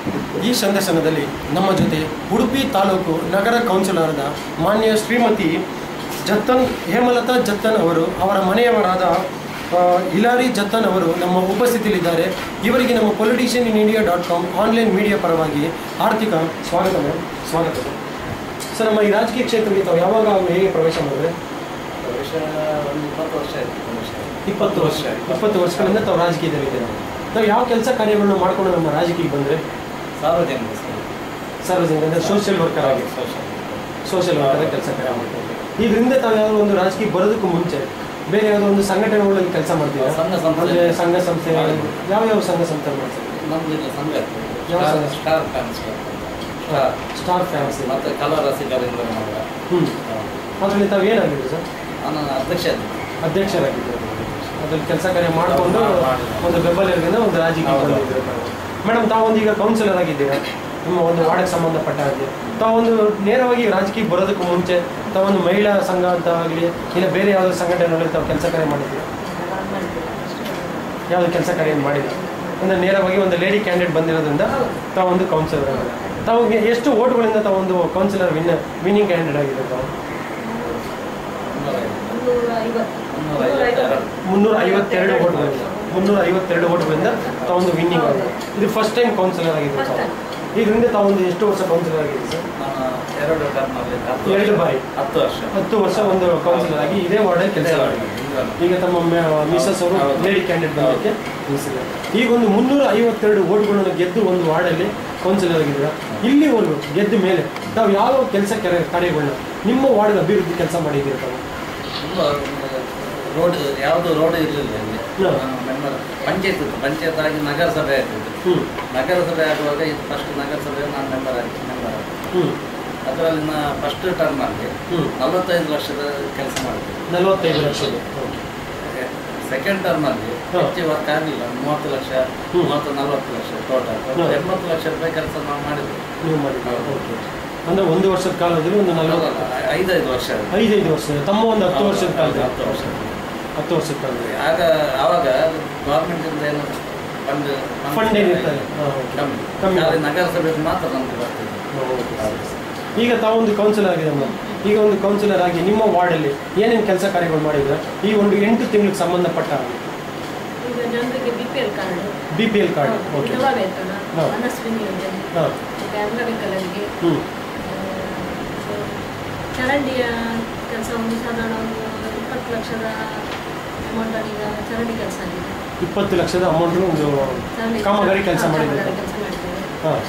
ಈ ಸಂದರ್ಶನದಲ್ಲಿ ನಮ್ಮ ಜೊತೆ ಉಡುಪಿ ತಾಲೂಕು ನಗರ ಕೌನ್ಸಿಲರಾದ ಮಾನ್ಯ ಶ್ರೀಮತಿ ಜತ್ತನ್ ಹೇಮಲತಾ ಜತ್ತನ್ ಅವರು ಅವರ ಮನೆಯವರಾದ ಆ, ಹಿಲಾರಿ ಜತ್ತನ್ ಅವರು ನಮ್ಮ ಉಪಸ್ಥಿತಿಯಲ್ಲಿದ್ದಾರೆ ಇವರಿಗೆ ನಮ್ಮ politician in India dot com online media ಪರವಾಗಿ ಆರ್ಥಿಕ ಸ್ವಾಗತ ಮೇಡಮ್ ಸ್ವಾಗತ ಸರ್ ನಮ್ಮ ಈ ರಾಜಕೀಯ ಕ್ಷೇತ್ರಕ್ಕೆ ತಾವು ಯಾವಾಗ ಹಾಗೂ ಹೇಗೆ ಪ್ರವೇಶ ಮಾಡಿದ್ರೆ ವರ್ಷ ಒಂದು ಇಪ್ಪತ್ತು ವರ್ಷ ಆಯ್ತು ಬಹುಶಃ. ಇಪ್ಪತ್ತು ವರ್ಷ ಇಪ್ಪತ್ತು ವರ್ಷಗಳಿಂದ ತಾವು ರಾಜಕೀಯದಲ್ಲಿದ್ದೀರಾ ನಾವು ಯಾವ ಕೆಲಸ ಕಾರ್ಯಗಳನ್ನ ಮಾಡ್ಕೊಂಡು ನಮ್ಮ ರಾಜಕೀಯಕ್ಕೆ ಬಂದರೆ ಸಾರ್ವಜನಿಕ ಸೇವೆ. ಸಾರ್ವಜನಿಕ ಅಂದರೆ ಸೋಷಿಯಲ್ ವರ್ಕರ್ ಆಗಿ Social. ಸೋಷಿಯಲ್ ವರ್ಕರ್ ಕೆಲಸ ಕಾರ್ಯ ಮಾಡ್ಕೊಂಡು ಇದರಿಂದ ತಾವು ಯಾವುದೋ ಒಂದು ರಾಜಕೀಯ ಬರೋದಕ್ಕೂ ಮುಂಚೆ ಬೇರೆ ಯಾವುದೋ ಒಂದು ಸಂಘಟನೆಗಳಲ್ಲಿ ಕೆಲಸ ಮಾಡ್ತೀರಾ ಸಂಘ ಸಂಸ್ಥೆ. ಅಂದ್ರೆ ಸಂಘ ಸಂಸ್ಥೆ ಮಾಡಿದ್ವಿ. ಯಾವ ಯಾವ ಸಂಘ ಸಂಸ್ಥೆ ಮಾಡ್ತೀರಾ ನಮ್ದು ಇಲ್ಲಿ ಸಂಘ ಇತ್ತು. ಯಾವ ಸ್ಟಾರ್- ಸಂಘ? ಸ್ಟಾರ್ ಫ್ಯಾನ್ಸ್ ಕ್ಲಬ್ ಅಂತ. ಸ್ಟಾರ್. ಸ್ಟಾರ್ ಫ್ಯಾನ್ಸ್ ಮತ್ತೆ ಕಲಾ ರಸಿಕರಿಂದ ನಗರ. ಹ್ಞೂ ಅದರಲ್ಲಿ ತಾವು ಏನಾಗಿದ್ರು ಸರ್ ನಾನು ಅಧ್ಯಕ್ಷ ಇದ್ದೆ. ಅಧ್ಯಕ್ಷರಾಗಿದ್ದರು ಅದ್ರಲ್ಲಿ ಕೆಲಸ ಕಾರ್ಯ ಮಾಡಿಕೊಂಡು ಹೌದು, ಮಾಡಿದ್ವಿ. ಒಂದು ಬೆಂಬಲಿಗರಿಂದ ಒಂದು ರಾಜಕೀಯ ಹೌದು. ಬಂದಿದ್ರು ತಾವು ಮೇಡಮ್ ತಾವೊಂದು ಈಗ ಕೌನ್ಸಿಲರ್ ಆಗಿದ್ದೀರಾ ನಿಮ್ಮ ಒಂದು ವಾರ್ಡ್ಗೆ ಸಂಬಂಧಪಟ್ಟ ಹಾಗೆ ತಾವೊಂದು ನೇರವಾಗಿ ರಾಜಕೀಯಕ್ಕೆ ಬರೋದಕ್ಕೂ ಮುಂಚೆ ತಾವೊಂದು ಮಹಿಳಾ ಸಂಘ ಅಂತ ಆಗಲಿ ಇಲ್ಲ ಬೇರೆ ಯಾವುದೋ ಸಂಘಟನೆಗಳಲ್ಲಿ ತಾವು ಕೆಲಸ ಕಾರ್ಯ ಮಾಡಿದ್ದೀರಾ ಯಾವುದೇ ಕೆಲಸ ಕಾರ್ಯ ಮಾಡಿಲ್ಲ ಅಂದರೆ ನೇರವಾಗಿ ಒಂದು ಲೇಡಿ ಕ್ಯಾಂಡಿಡೇಟ್ ಬಂದಿರೋದ್ರಿಂದ ತಾವೊಂದು ಕೌನ್ಸಿಲರ್ ಆಗಿದೆ ತಾವು ಎಷ್ಟು ಓಟ್ಗಳಿಂದ ತಾವೊಂದು ಕೌನ್ಸಿಲರ್ ವಿನ್ ವಿನ್ನಿಂಗ್ ಕ್ಯಾಂಡಿಡೇಟ್ ಆಗಿದೆ ತಾವು ಮುನ್ನೂರ ಐವತ್ತು. ಮುನ್ನೂರ ಐವತ್ತೆರಡು. ಮುನ್ನೂರ ಐವತ್ತೆರಡು ಓಟ್ಗಳಿಂದ ಮುನ್ನೂರ ಐವತ್ತೆರಡು ಓಟ್ಗಳಿಂದ ತಾವೊಂದು ವಿನ್ನಿಂಗ್ ಆಗಿದೆ ಇದು ಫಸ್ಟ್ ಟೈಮ್ ಕೌನ್ಸಿಲರ್ ಆಗಿದೆ First ತಾವು time. ಇದರಿಂದ ತಾವೊಂದು ಎಷ್ಟು ವರ್ಷ ಕೌನ್ಸಿಲರ್ ಆಗಿದೆ ಸರ್ ನಾನು ಎರಡು ಟರ್ಮಲ್ಲಿ ಹತ್ತು ಎರಡು ವರ್ಷ. ಬಾರಿ. ಹತ್ತು ವರ್ಷ ಹತ್ತು ವರ್ಷ ಒಂದು ಕೌನ್ಸಿಲರ್ ಆಗಿ ಇದೇ ವಾರ್ಡಲ್ಲಿ ಕೆಲಸ ಮಾಡಿದೆ ಈಗ ತಮ್ಮ ಮಿಸಸ್ ಅವರು ಹೌದು. ಲೇಡಿ ಕ್ಯಾಂಡಿಡೇಟ್ ಬರೋಕ್ಕೆ ನಿಲ್ಲಿಸಿದ್ದಾರೆ ಈಗ ಒಂದು ಮುನ್ನೂರ ಐವತ್ತೆರಡು ಓಟ್ಗಳನ್ನು ಗೆದ್ದು ಒಂದು ವಾರ್ಡಲ್ಲಿ ಕೌನ್ಸಿಲರ್ ಆಗಿದ್ದೀರಾ ಇಲ್ಲಿವರೆಗೂ ಗೆದ್ದ ಮೇಲೆ ತಾವು ಯಾವ ಕೆಲಸ ಕಾರ್ಯಗಳನ್ನ ನಿಮ್ಮ ವಾರ್ಡ್ ಅಭಿವೃದ್ಧಿ ಕೆಲಸ ಮಾಡಿದ್ದೀರಾ ತಾವು ತುಂಬ ರೋಡ್ ಯಾವುದು ರೋಡ್ ಇರಲಿಲ್ಲ ಇಲ್ಲಿ ಹಾ. ನಾನು ಮೆಂಬರ್ ಪಂಚಾಯತ್ ಇತ್ತು ಪಂಚಾಯತ್ ಆಗಿ ನಗರಸಭೆ ಆಗ್ತಿತ್ತು ಹ್ಞೂ ನಗರಸಭೆ ಆಗುವಾಗ ಇದು ಫಸ್ಟ್ ನಗರಸಭೆ ನಾನು ಮೆಂಬರ್ ಆಗಿ ಮೆಂಬರ್ ಆಗಿ ಹ್ಞೂ ಅದರಲ್ಲಿ ನಾ ಫಸ್ಟ್ ಟರ್ಮಲ್ಲಿ ಹ್ಞೂ ನಲವತ್ತೈದು ಲಕ್ಷದ ಕೆಲಸ ಮಾಡಿದ್ದೆ ನಲವತ್ತೈದು ಲಕ್ಷದ ಸೆಕೆಂಡ್ ಟರ್ಮಲ್ಲಿ ಹಾ. ಹೆಚ್ಚು ವರ್ಕ್ ಆಗಲಿಲ್ಲ ಮೂವತ್ತು ಲಕ್ಷ ಹ್ಮ್. ಮೂವತ್ತು ನಲವತ್ತು ಲಕ್ಷ ಟೋಟಲ್ ಹಾ. ಎಂಬತ್ತು ಲಕ್ಷ ರೂಪಾಯಿ ಕೆಲಸ ನಾವು ಮಾಡಿದ್ವಿ ನೀವು ಮಾಡಿದ್ದೀರಾ ಓಕೆ ಅಂದರೆ ಒಂದು ವರ್ಷದ ಕಾಲದಲ್ಲಿ ಒಂದು ನಲವತ್ತು ಐದೈದು ವರ್ಷ ಆಯ್ತು. ಐದೈದು ವರ್ಷ ತಮ್ಮ ಒಂದು ಹತ್ತು ಹೌದು, ವರ್ಷದ ಹೌದು, ಕಾಲದಲ್ಲಿ ಹತ್ತು ವರ್ಷ ಹತ್ತು ವರ್ಷದ ಕಾಲದಲ್ಲಿ ಆಗ ಆವಾಗ ಗೌರ್ಮೆಂಟಿಂದ ಏನು ಫಂಡ್ ಫಂಡ್ ಏನಿರ್ತಾರೆ ಹಾಂ ಓಕೆ ಕಮ್ಮಿ ಕಮ್ಮಿ. ಖಾಲಿ ನಗರಸಭೆಗೆ ಮಾತ್ರ ನಮ್ಗೆ ಬರ್ತಿದೆ ಈಗ ತಾವೊಂದು ಕೌನ್ಸಿಲರ್ ಆಗಿದೆ ಮೇಡಮ್ ಈಗ ಒಂದು ಕೌನ್ಸಿಲರ್ ಆಗಿ ನಿಮ್ಮ ವಾರ್ಡಲ್ಲಿ ಏನೇನು ಕೆಲಸ ಕಾರ್ಯಗಳು ಮಾಡಿದ್ರೆ ಈ ಒಂದು ಎಂಟು ತಿಂಗಳಿಗೆ ಸಂಬಂಧಪಟ್ಟ ಈಗ ಜನರಿಗೆ B P L card B P L card okay ವಿಧವಾ ವೇತನ ಹಾ. ಮನಸ್ವಿನಿ ಯೋಜನೆ ಹಾಂ ಮತ್ತೆ ಅಂಗವಿಕಲರಿಗೆ ಹ್ಞೂ ಆ, ಸೊ ಚರಂಡಿಯ ಕೆಲಸ ಒಂದು ಸಾಧಾರಣ ಒಂದು ಇಪ್ಪತ್ತು ಲಕ್ಷದ ಅಮೌಂಟಲ್ಲಿ ಈಗ ಚರಂಡಿ ಕೆಲಸ ಆಗಿದೆ ಇಪ್ಪತ್ತು ಲಕ್ಷದ ಅಮೌಂಟ್ ಒಂದು ಚರಂಡಿ ಕಾಮಗಾರಿ ಕೆಲಸ ಹಾ, ಮಾಡಿದ್ದಾರೆ ಕಾಮಗಾರಿ ಕೆಲಸ ಮಾಡಿದ್ದೇವೆ ಹಾಂ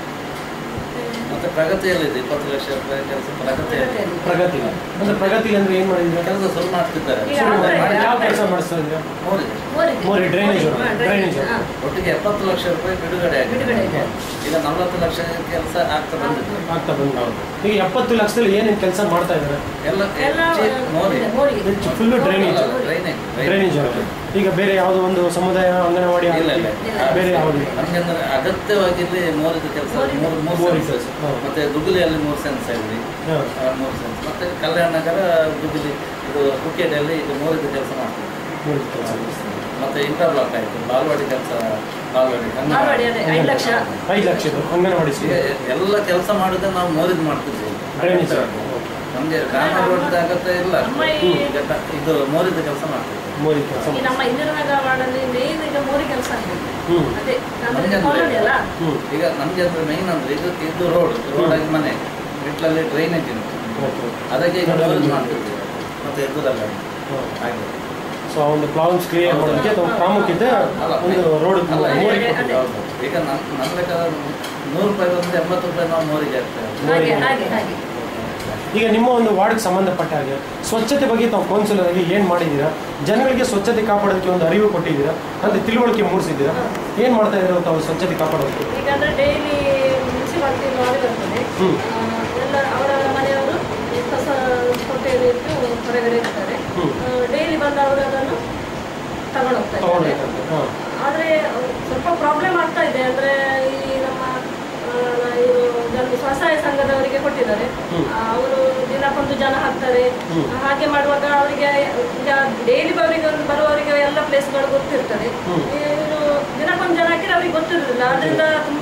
ಮತ್ತೆ ಮತ್ತೆ ಪ್ರಗತಿಯಲ್ಲಿದೆ ಇಪ್ಪತ್ತು ಲಕ್ಷ ರೂಪಾಯಿ ಕೆಲಸ ಪ್ರಗತಿಯಲ್ಲಿ ಪ್ರಗತಿಯಲ್ಲಿ. ಪ್ರಗತಿ ಅಂದ್ರೆ ಪ್ರಗತಿ ಅಂದ್ರೆ ಏನು ಮಾಡಿದ್ರೆ ಕೆಲಸ ಶುರು ಮಾಡ್ತಿದ್ದಾರೆ ಈಗ ಶುರು ಮಾಡಿ- ಆಗ್ತಾ ಇದೆ, ಯಾವ ಆಗ್ತಾ ಕೆಲಸ ಇದೆ. ಮಾಡಿಸ್ತಾ ಇದ್ದೀರಾ ನೋಡಿದೆ ಮೋರಿಗೆ. ಮೋರಿ, drainage ಮೋರಿಗೆ, ಅವ್ರು, ಹಾ, drainage drainage, ಅವ್ರು. ಹಾ. ಒಟ್ಟಿಗೆ ಎಪ್ಪತ್ತು ಲಕ್ಷ ರೂಪಾಯಿ ಬಿಡುಗಡೆ ಆಗಿದೆ ಬಿಡುಗಡೆ ಇದೆ. ಈಗ ನಲವತ್ತು ಲಕ್ಷ ಕೆಲಸ ಆಗ್ತಾ ಬಂದಿದೆ ಆಗ್ತಾ ಬಂದು ಈಗ ಎಪ್ಪತ್ತು ಲಕ್ಷದಲ್ಲಿ ಏನೇನು ಕೆಲಸ ಮಾಡ್ತಾ ಇದ್ದಾರೆ ಎಲ್ಲ ಎಲ್ಲ ಹೆಚ್ಚು ಮೋರಿ ಇದೆ, ಮೋರಿಗೆ. ಹೆಚ್ಚು ಫುಲ್ಲು ಡ್ರೈನೇಜ್ ಡ್ರೈನೇಜ್ ಡ್ರೈನೇಜ್ ಈಗ ಬೇರೆ ಯಾವುದೋ ಒಂದು ಸಮುದಾಯ ಅಂಗನವಾಡಿ ಇಲ್ಲ, ಆಗಲಿ, ಇಲ್ಲ. ಬೇರೆ ಯಾವುದು ನಮ್ಗೆ ಅಂದ್ರೆ ಅಗತ್ಯವಾಗಿ ಇಲ್ಲಿ ಮೋರಿದ ಕೆಲಸ ಮೋರಿದು. ಮೂರು ಮೂರು ಮೋರಿ ಸೆನ್ಸ್ ಕೆಲಸ, ಹೌದು. ಮತ್ತೆ ದುಗುಲಿಯಲ್ಲಿ ಮೂರು ಸೆನ್ಸ್ ಇಲ್ಲಿ ಹಾಂ ಆ, ಮೂರು ಸೆನ್ಸ್ ಮತ್ತೆ ಕಲ್ಯಾಣ ನಗರ ದುಗುಲಿ ಇದು ಕುಕ್ಕೇಟಲ್ಲಿ ಇದು ಮೋರಿದ ಕೆಲಸ ಮಾಡ್ತೀವಿ ಮೋರಿ ಕೆಲಸ ಮತ್ತೆ ಇಂಟರ್ಲಾಕ್ ಆಯ್ತು ಬಾಲ್ವಾಡಿ ಕೆಲಸ ಬಾಲ್ವಾಡಿ ಹಂಗೆ ಮಾರ್ವಾಡಿ ಅದೇ ಐದು ಲಕ್ಷ ಐದು ಲಕ್ಷದ್ದು ಅಂಗನವಾಡಿ ಈಗ ಎಲ್ಲ ಕೆಲಸ ಮಾಡಿದ್ರೆ ನಾವು ಮೋರಿದ್ ಮಾಡ್ತಿದ್ವಿ ಡ್ರೈನೇಜ್ ನಮ್ಗೆ ಗ್ರಾಮ ರೋಡ್ ಅಗತ್ಯ ಇಲ್ಲ ನಮ್ಮ ಈ- ಈಗ ಕ- ಇದು ಮೋರಿದ ಕೆಲಸ ಮಾಡ್ತೀವಿ ಮೋರಿ ಕೆಲಸ ಈ ನಮ್ಮ ಇಂದಿರಾನಗರ ವಾರ್ಡಲ್ಲಿ ಮೇನ್ ಈಗ ಮೋರಿ ಕೆಲಸ ಆಗಬೇಕು ಹ್ಞೂ ಅದೇ ನಮ್ಗೆ ನಮ್ಮದು ಅಂದ್ರೆ- ಕಾಲೋನಿ ಅಲ್ಲ ಹ್ಞೂ ಈಗ ನಮ್ಗೆ ಅಂದ್ರೆ ಮೈನ್ ಅಂದ್ರೆ ಇದು ಇದು ರೋಡ್ ರೋಡ್ ಆಗಿ ಮನೆ ಇಟ್ಲಲ್ಲಿ ಡ್ರೈನೇಜ್ ಇದೆ ಓಕೆ ಅದಕ್ಕೆ ಈಗ ಮೋರಿದ್ ಮಾಡ್ತಿದ್ವಿ ಮತ್ತೆ ಎದುರಲ್ಲ ಹಾಗೆ ಸೊ ಒಂದು ಪ್ಲಾನ್ಸ್ ಕ್ರಿಯೇಟ್ ಮಾಡೋದಕ್ಕೆ ಅಥವಾ ಪ್ರಾಮುಖ್ಯತೆ ಅಲ್ಲ, ಒಂದು ರೋಡ್ ಅಲ್ಲ, ಮೋರಿ ಅದೇ, ಕೊಟ್ಟಿದ್ದು. ಹೌದು. ಈಗ ನಮ್ ನಮ್ಮ ಲೆಕ್ಕ ನೂರು ರೂಪಾಯಿ ಬಂದ್ರೆ ಎಂಬತ್ತು ರೂಪಾಯಿ ನಾವು ಮೋರಿಗೆ ಹಾಕ್ತೇವೆ ಹಾಗೆ ಹಾಗೆ ಹಾಗೆ ಈಗ ನಿಮ್ಮ ಒಂದು ವಾರ್ಡ್ಗೆ ಸಂಬಂಧಪಟ್ಟ ಹಾಗೆ ಸ್ವಚ್ಛತೆ ಬಗ್ಗೆ ತಾವು ಕೌನ್ಸಿಲರ್ ಆಗಿ ಏನು ಮಾಡಿದ್ದೀರಾ ಜನಗಳಿಗೆ ಸ್ವಚ್ಛತೆ ಕಾಪಾಡೋದಕ್ಕೆ ಒಂದು ಅರಿವು ಕೊಟ್ಟಿದ್ದೀರಾ ಅಂದರೆ ತಿಳುವಳಿಕೆ ಮೂಡಿಸಿದ್ದೀರಾ ಏನು ಮಾಡ್ತಾ ಇದ್ದೀರಾ ತಾವು ಸ್ವಚ್ಛತೆ ಕಾಪಾಡೋದಕ್ಕೆ ಈಗ ಅಂದ್ರೆ ಡೈಲಿ ಮುನ್ಸಿಪಾಲ್ಟಿ ಲಾರಿ ಬರ್ತದೆ ಹ್ಮ್. ಆ, ಎಲ್ಲ ಅವರ ಮನೆಯವರು ಈ ಕಸ ಹೊಟ್ಟೆಯಲ್ಲಿ ಇಟ್ಟು ಹೊರಗಡೆ ಇರ್ತಾರೆ ಹ್ಮ್. ಡೈಲಿ ಬಂದು ಅವರು ಅದನ್ನು ತಗೊಂಡು ಹೋಗ್ತಾ ಇದ್ದಾರೆ ತಗೊಳ್ಬೇಕಂತ ಹಾಂ ಆದರೆ ಸ್ವಲ್ಪ ಪ್ರಾಬ್ಲಮ್ ಆಗ್ತಾ ಇದೆ ಅಂದರೆ ಈ ನಮ್ಮ ಆ, ಇವರು ಜನ ಸ್ವಸಹಾಯ ಸಂಘದವರಿಗೆ ಕೊಟ್ಟಿದ್ದಾರೆ ಹ್ಮ್. ಅವರು ದಿನಕ್ಕೊಂದು ಜನ ಹಾಕ್ತಾರೆ ಹ್ಮ್. ಹಾಗೆ ಮಾಡುವಾಗ ಅವರಿಗೆ ಈಗ ಡೈಲಿ ಬರುವವರಿಗೆ ಬರುವವರಿಗೆ ಎಲ್ಲ ಪ್ಲೇಸ್ಗಳು ಗೊತ್ತಿರ್ತದೆ ಹ್ಮ್. ಇವರು ದಿನಕ್ಕೊಂದು ಜನ ಹಾಕಿದ್ರೆ ಅವ್ರಿಗೆ ಗೊತ್ತಿರೋದಿಲ್ಲ ಅದರಿಂದ ತುಂಬಾ ಸಮಸ್ಯೆ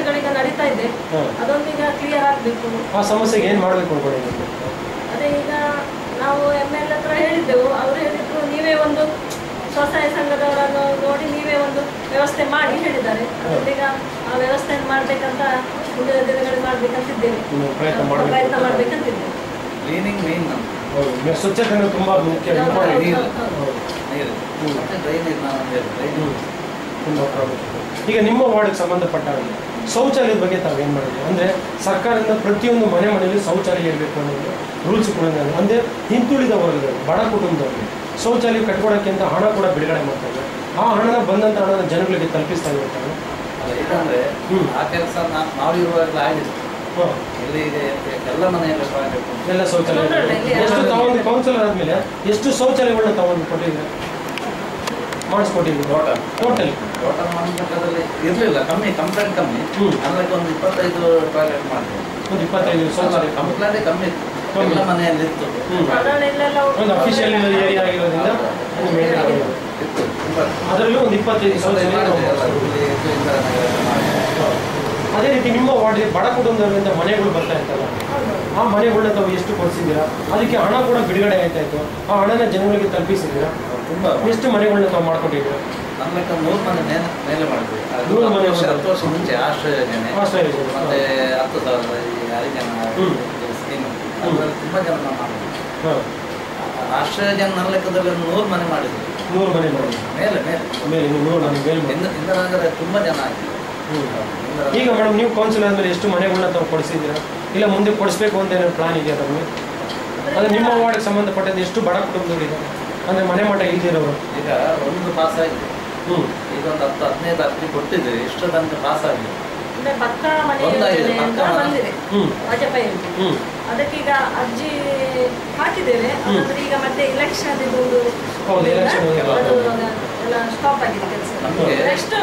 ಸಮಸ್ಯೆಗಳೀಗ ನಡೀತಾ ಇದೆ ಹಾಂ ಅದೊಂದೀಗ ಕ್ಲಿಯರ್ ಆಗಬೇಕು ಆ ಸಮಸ್ಯೆಗೆ ಏನು ಮಾಡಬೇಕು ಅನ್ಕೊಂಡಿದ್ದೀವಿ ಅದೇ ಈಗ ನಾವು ಎಮ್ ಎಲ್ ಹತ್ರ ಹೇಳಿದ್ದೆವು ಅವರು ಹೇಳಿದ್ರು ನೀವೇ ಒಂದು ಸ್ವಸಹಾಯ ಸಂಘದವರನ್ನು ನೋಡಿ ನೀವೇ ಒಂದು ವ್ಯವಸ್ಥೆ ಮಾಡಿ ಹೇಳಿದ್ದಾರೆ ಅದೀಗ ಆ ವ್ಯವಸ್ಥೆಯನ್ನು ಮಾಡಬೇಕಂತ ಮುಂದಿನ ದಿನಗಳಲ್ಲಿ ಮಾಡ್ಬೇಕಂತಿದ್ದೇವೆ ಇನ್ನು ಪ್ರಯತ್ನ ಮಾಡಬೇಕು ಪ್ರಯತ್ನ ಮಾಡ್ಬೇಕಂತಿದ್ದೇವೆ ಕ್ಲೀನಿಂಗ್ ಮೇನ್ ನಮ್ದು ಹೌದು ಮೆ- ಸ್ವಚ್ಛತೆನೂ ತುಂಬ ಮುಖ್ಯ ಇಂಪಾರ್ಟೆಂಟ್ ನೀರು ಹೌದು ನೀರು ಹ್ಮ್. ಮತ್ತೆ ಡ್ರೈನೇಜ್ ನಾವು ಡ್ರೈನೇಜ್ ಹ್ಮ್. ತುಂಬ ಪ್ರಾಮುಖ್ಯತೆ ಈಗ ನಿಮ್ಮ ವಾರ್ಡ್ಗೆ ಸಂಬಂಧಪಟ್ಟ ಹಾಗೆ ಶೌಚಾಲಯದ ಬಗ್ಗೆ ತಾವೇನು ಮಾಡಿದ್ರಿ ಅಂದರೆ ಸರ್ಕಾರದಿಂದ ಪ್ರತಿಯೊಂದು ಮನೆ ಮನೆಯಲ್ಲಿ ಶೌಚಾಲಯ ಇರಬೇಕು ಅನ್ನೋದು ರೂಲ್ಸ್ ಕೂಡ ಇದೆ. ಅಂದರೆ ಹಿಂದುಳಿದ ವರ್ಗದವರು ಬಡ ಕುಟುಂಬದವರು ಶೌಚಾಲಯ ಕಟ್ಕೊಡೋಕ್ಕೆ ಅಂತ ಹಣ ಕೂಡ ಬಿಡುಗಡೆ ಮಾಡ್ತಾರೆ ಆ ಹಣನ ಬಂದಂಥ ಹಣನ ಜನಗಳಿಗೆ ತಲುಪಿಸ್ತಾ ಇರ್ತಾರೆ ಅಲ್ಲ ಇದಂದ್ರೆ ಹ್ಮ್. ಆ ಕೆಲಸ ನಾವು ಇರುವಾಗಲೇ ಆಗಿದೆ ಹಾಂ ಇಲ್ಲಿ ಇದೆ ಎಲ್ಲ ಮನೆಯಲ್ಲಿ ಮಾಡಬೇಕು ಎಲ್ಲ ಶೌಚಾಲಯ ತೊಂದ್ರೆ ಇಲ್ಲ, ಇಲ್ಲಿ ಎಷ್ಟು ಎಲ್ಲ- ತಾವೊಂದು ಕೌನ್ಸಿಲರ್ ಆದಮೇಲೆ ಎಷ್ಟು ಶೌಚಾಲಯಗಳನ್ನ ತಾವೊಂದು ಕೊಟ್ಟಿದ್ದೀರಾ ಮಾಡಿಸ್ಕೊಟ್ಟಿದ್ದೀವಿ ಟೋಟಲ್ ಟೋಟಲ್ ಟೋಟಲ್ ಮಂಟಪದಲ್ಲಿ ಇರಲಿಲ್ಲ ಕಮ್ಮಿ ಕಂಪ್ಲೇಂಟ್ ಕಮ್ಮಿ ಹ್ಮ್. ಅದಕ್ಕೆ ಒಂದು ಇಪ್ಪತ್ತೈದು ಟಾಯ್ಲೆಟ್ ಮಾಡಿದೆ ಒಂದು ಇಪ್ಪತ್ತೈದು ಶೌಚಾಲಯ ಕಂಪ್ಲೇಂಟೇ ಕಮ್ಮಿ ಇತ್ತು ಕಮ್ಮಿ. ಎಲ್ಲ ಮನೆಯಲ್ಲಿ ಇತ್ತು ಹ್ಮ್. ಸಾಧಾರಣ ಇಲ್ಲೆಲ್ಲ ಒಂದು ಅಫಿಷಿಯಲ್ ಏರಿಯಾ ಆಗಿರೋದ್ರಿಂದ ಒಂದು ಮೇನ್ ಆಗಿರೋದು. ಇತ್ತು ತುಂಬ ಅದರಲ್ಲೂ ಒಂದು ಇಪ್ಪತ್ತೈದು ಶೌಚಾಲಯ ಮಾಡಿದೆ ಎಲ್ಲ. ನಾವು ಇಲ್ಲಿ ಇದು ಇಂದಿರಾನಗರ ಮಾಡಿದೆ. ಅದೇ ರೀತಿ ನಿಮ್ಮ ವಾರ್ಡ್ಗೆ ಬಡ ಕುಟುಂಬದವರಿಂದ ಮನೆಗಳು ಬರ್ತಾ ಇರ್ತಲ್ಲ ಆ ಮನೆಗಳನ್ನ ತಾವು ಎಷ್ಟು ಕೊಡಿಸಿದ್ದೀರಾ ಅದಕ್ಕೆ ಹಣ ಕೂಡ ಬಿಡುಗಡೆ ಆಯ್ತಾ ಇತ್ತು ಆ ಹಣನ ಜನಗಳಿಗೆ ತಲುಪಿಸಿದ್ದೀರಾ ತುಂಬ ಎಷ್ಟು ಮನೆಗಳನ್ನ ತಾವು ಮಾಡ್ಕೊಟ್ಟಿದ್ದೀರಾ ನಮ್ಮ ಲೆಕ್ಕ ನೂರು ಮನೆ ಮೇಲೆ ಮೇಲೆ ಮಾಡಿದ್ವಿ ಅದು ನೂರು ಮನೆ ಹತ್ತು ವರ್ಷ ಮಾಡಿದ್ವಿ. ಹತ್ತು ವರ್ಷ ಮುಂಚೆ ಆಶ್ರಯ ಯೋಜನೆ ಆಶ್ರಯ ಯೋಜನೆ. ಮತ್ತೆ ಹತ್ತು ಸಾವಿರ ಈ ಹರಿಜನ ಹ್ಮ್. ಸ್ಕೀಮ್ ಅದರಲ್ಲಿ ತುಂಬ ಜನ ನಾವು ಮಾಡಿದ್ವಿ ಹಾಂ ಆಶ್ರಯ ಜನ ನನ್ನ ಲೆಕ್ಕದಲ್ಲಿ ಒಂದು ನೂರು ಮನೆ ಮಾಡಿದ್ವಿ ನೂರು ಮನೆ ಮಾಡಿ ಮೇಲೆ ಮೇಲೆ ಮೇಲೆ ನೀವು ನೂರು ಮನೆ ಮೇಲೆ ಮಾಡಿ ಇಂದ ಇಂದಿರಾನಗರ ತುಂಬ ಜನ ಆಗಿದೆ ಹ್ಮ್. ಇಂದಿರಾ- ಈಗ ಮೇಡಮ್ ನೀವು ಕೌನ್ಸಿಲ್ ಆದಮೇಲೆ ಎಷ್ಟು ಮನೆಗಳನ್ನ ತಾವು ಕೊಡಿಸಿದ್ದೀರಾ ಇಲ್ಲ ಮುಂದೆ ಕೊಡಿಸ್ಬೇಕು ಅಂತ ಏನೋ ಪ್ಲಾನ್ ಇದೆಯಾ ತಮಗೆ ಅಂದರೆ ನಿಮ್ಮ ವಾರ್ಡ್ಗೆ ಸಂಬಂಧಪಟ್ಟಂತೆ ಎಷ್ಟು ಬಡ ಕುಟುಂಬದವರಿದೆ ಅಂದರೆ ಮನೆ ಮಠ ಇಲ್ದಿರೋರು ಈಗ ಒಂದು ಪಾಸ್ ಆಗಿದೆ ಹ್ಞೂ ಈಗ ಒಂದು ಹತ್ತು ಹದಿನೈದು ಅರ್ಜಿ ಕೊಟ್ಟಿದ್ದೀವಿ ಇಷ್ಟು ತನಕ ಪಾಸ್ ಆಗಿದೆ ಅಂದ್ರೆ ಪಕ್ಕ ಮನೆ ಒಂದಾಗಿದೆ, ಯೋಜನೆ ಅಂತ ಪಕ್ಕ ಮನೆ. ಬಂದಿದೆ ಹ್ಞೂ ವಾಜಪೇಯಿ ಅಂತ. ಹ್ಞೂ ಅದಕ್ಕೀಗ ಅರ್ಜಿ ಹಾಕಿದ್ದೇವೆ ಅದಂದ್ರೆ ಈಗ ಮತ್ತೆ ಇಲೆಕ್ಷನ್ ಇದೊಂದು ಹೌದು, election ಅದು ಎಲ್ಲ. ಎಲ್ಲ ಸ್ಟಾಪ್ ಆಗಿದೆ ಕೆಲಸ ನಮ್ಗೆ- ನೆಕ್ಸ್ಟ್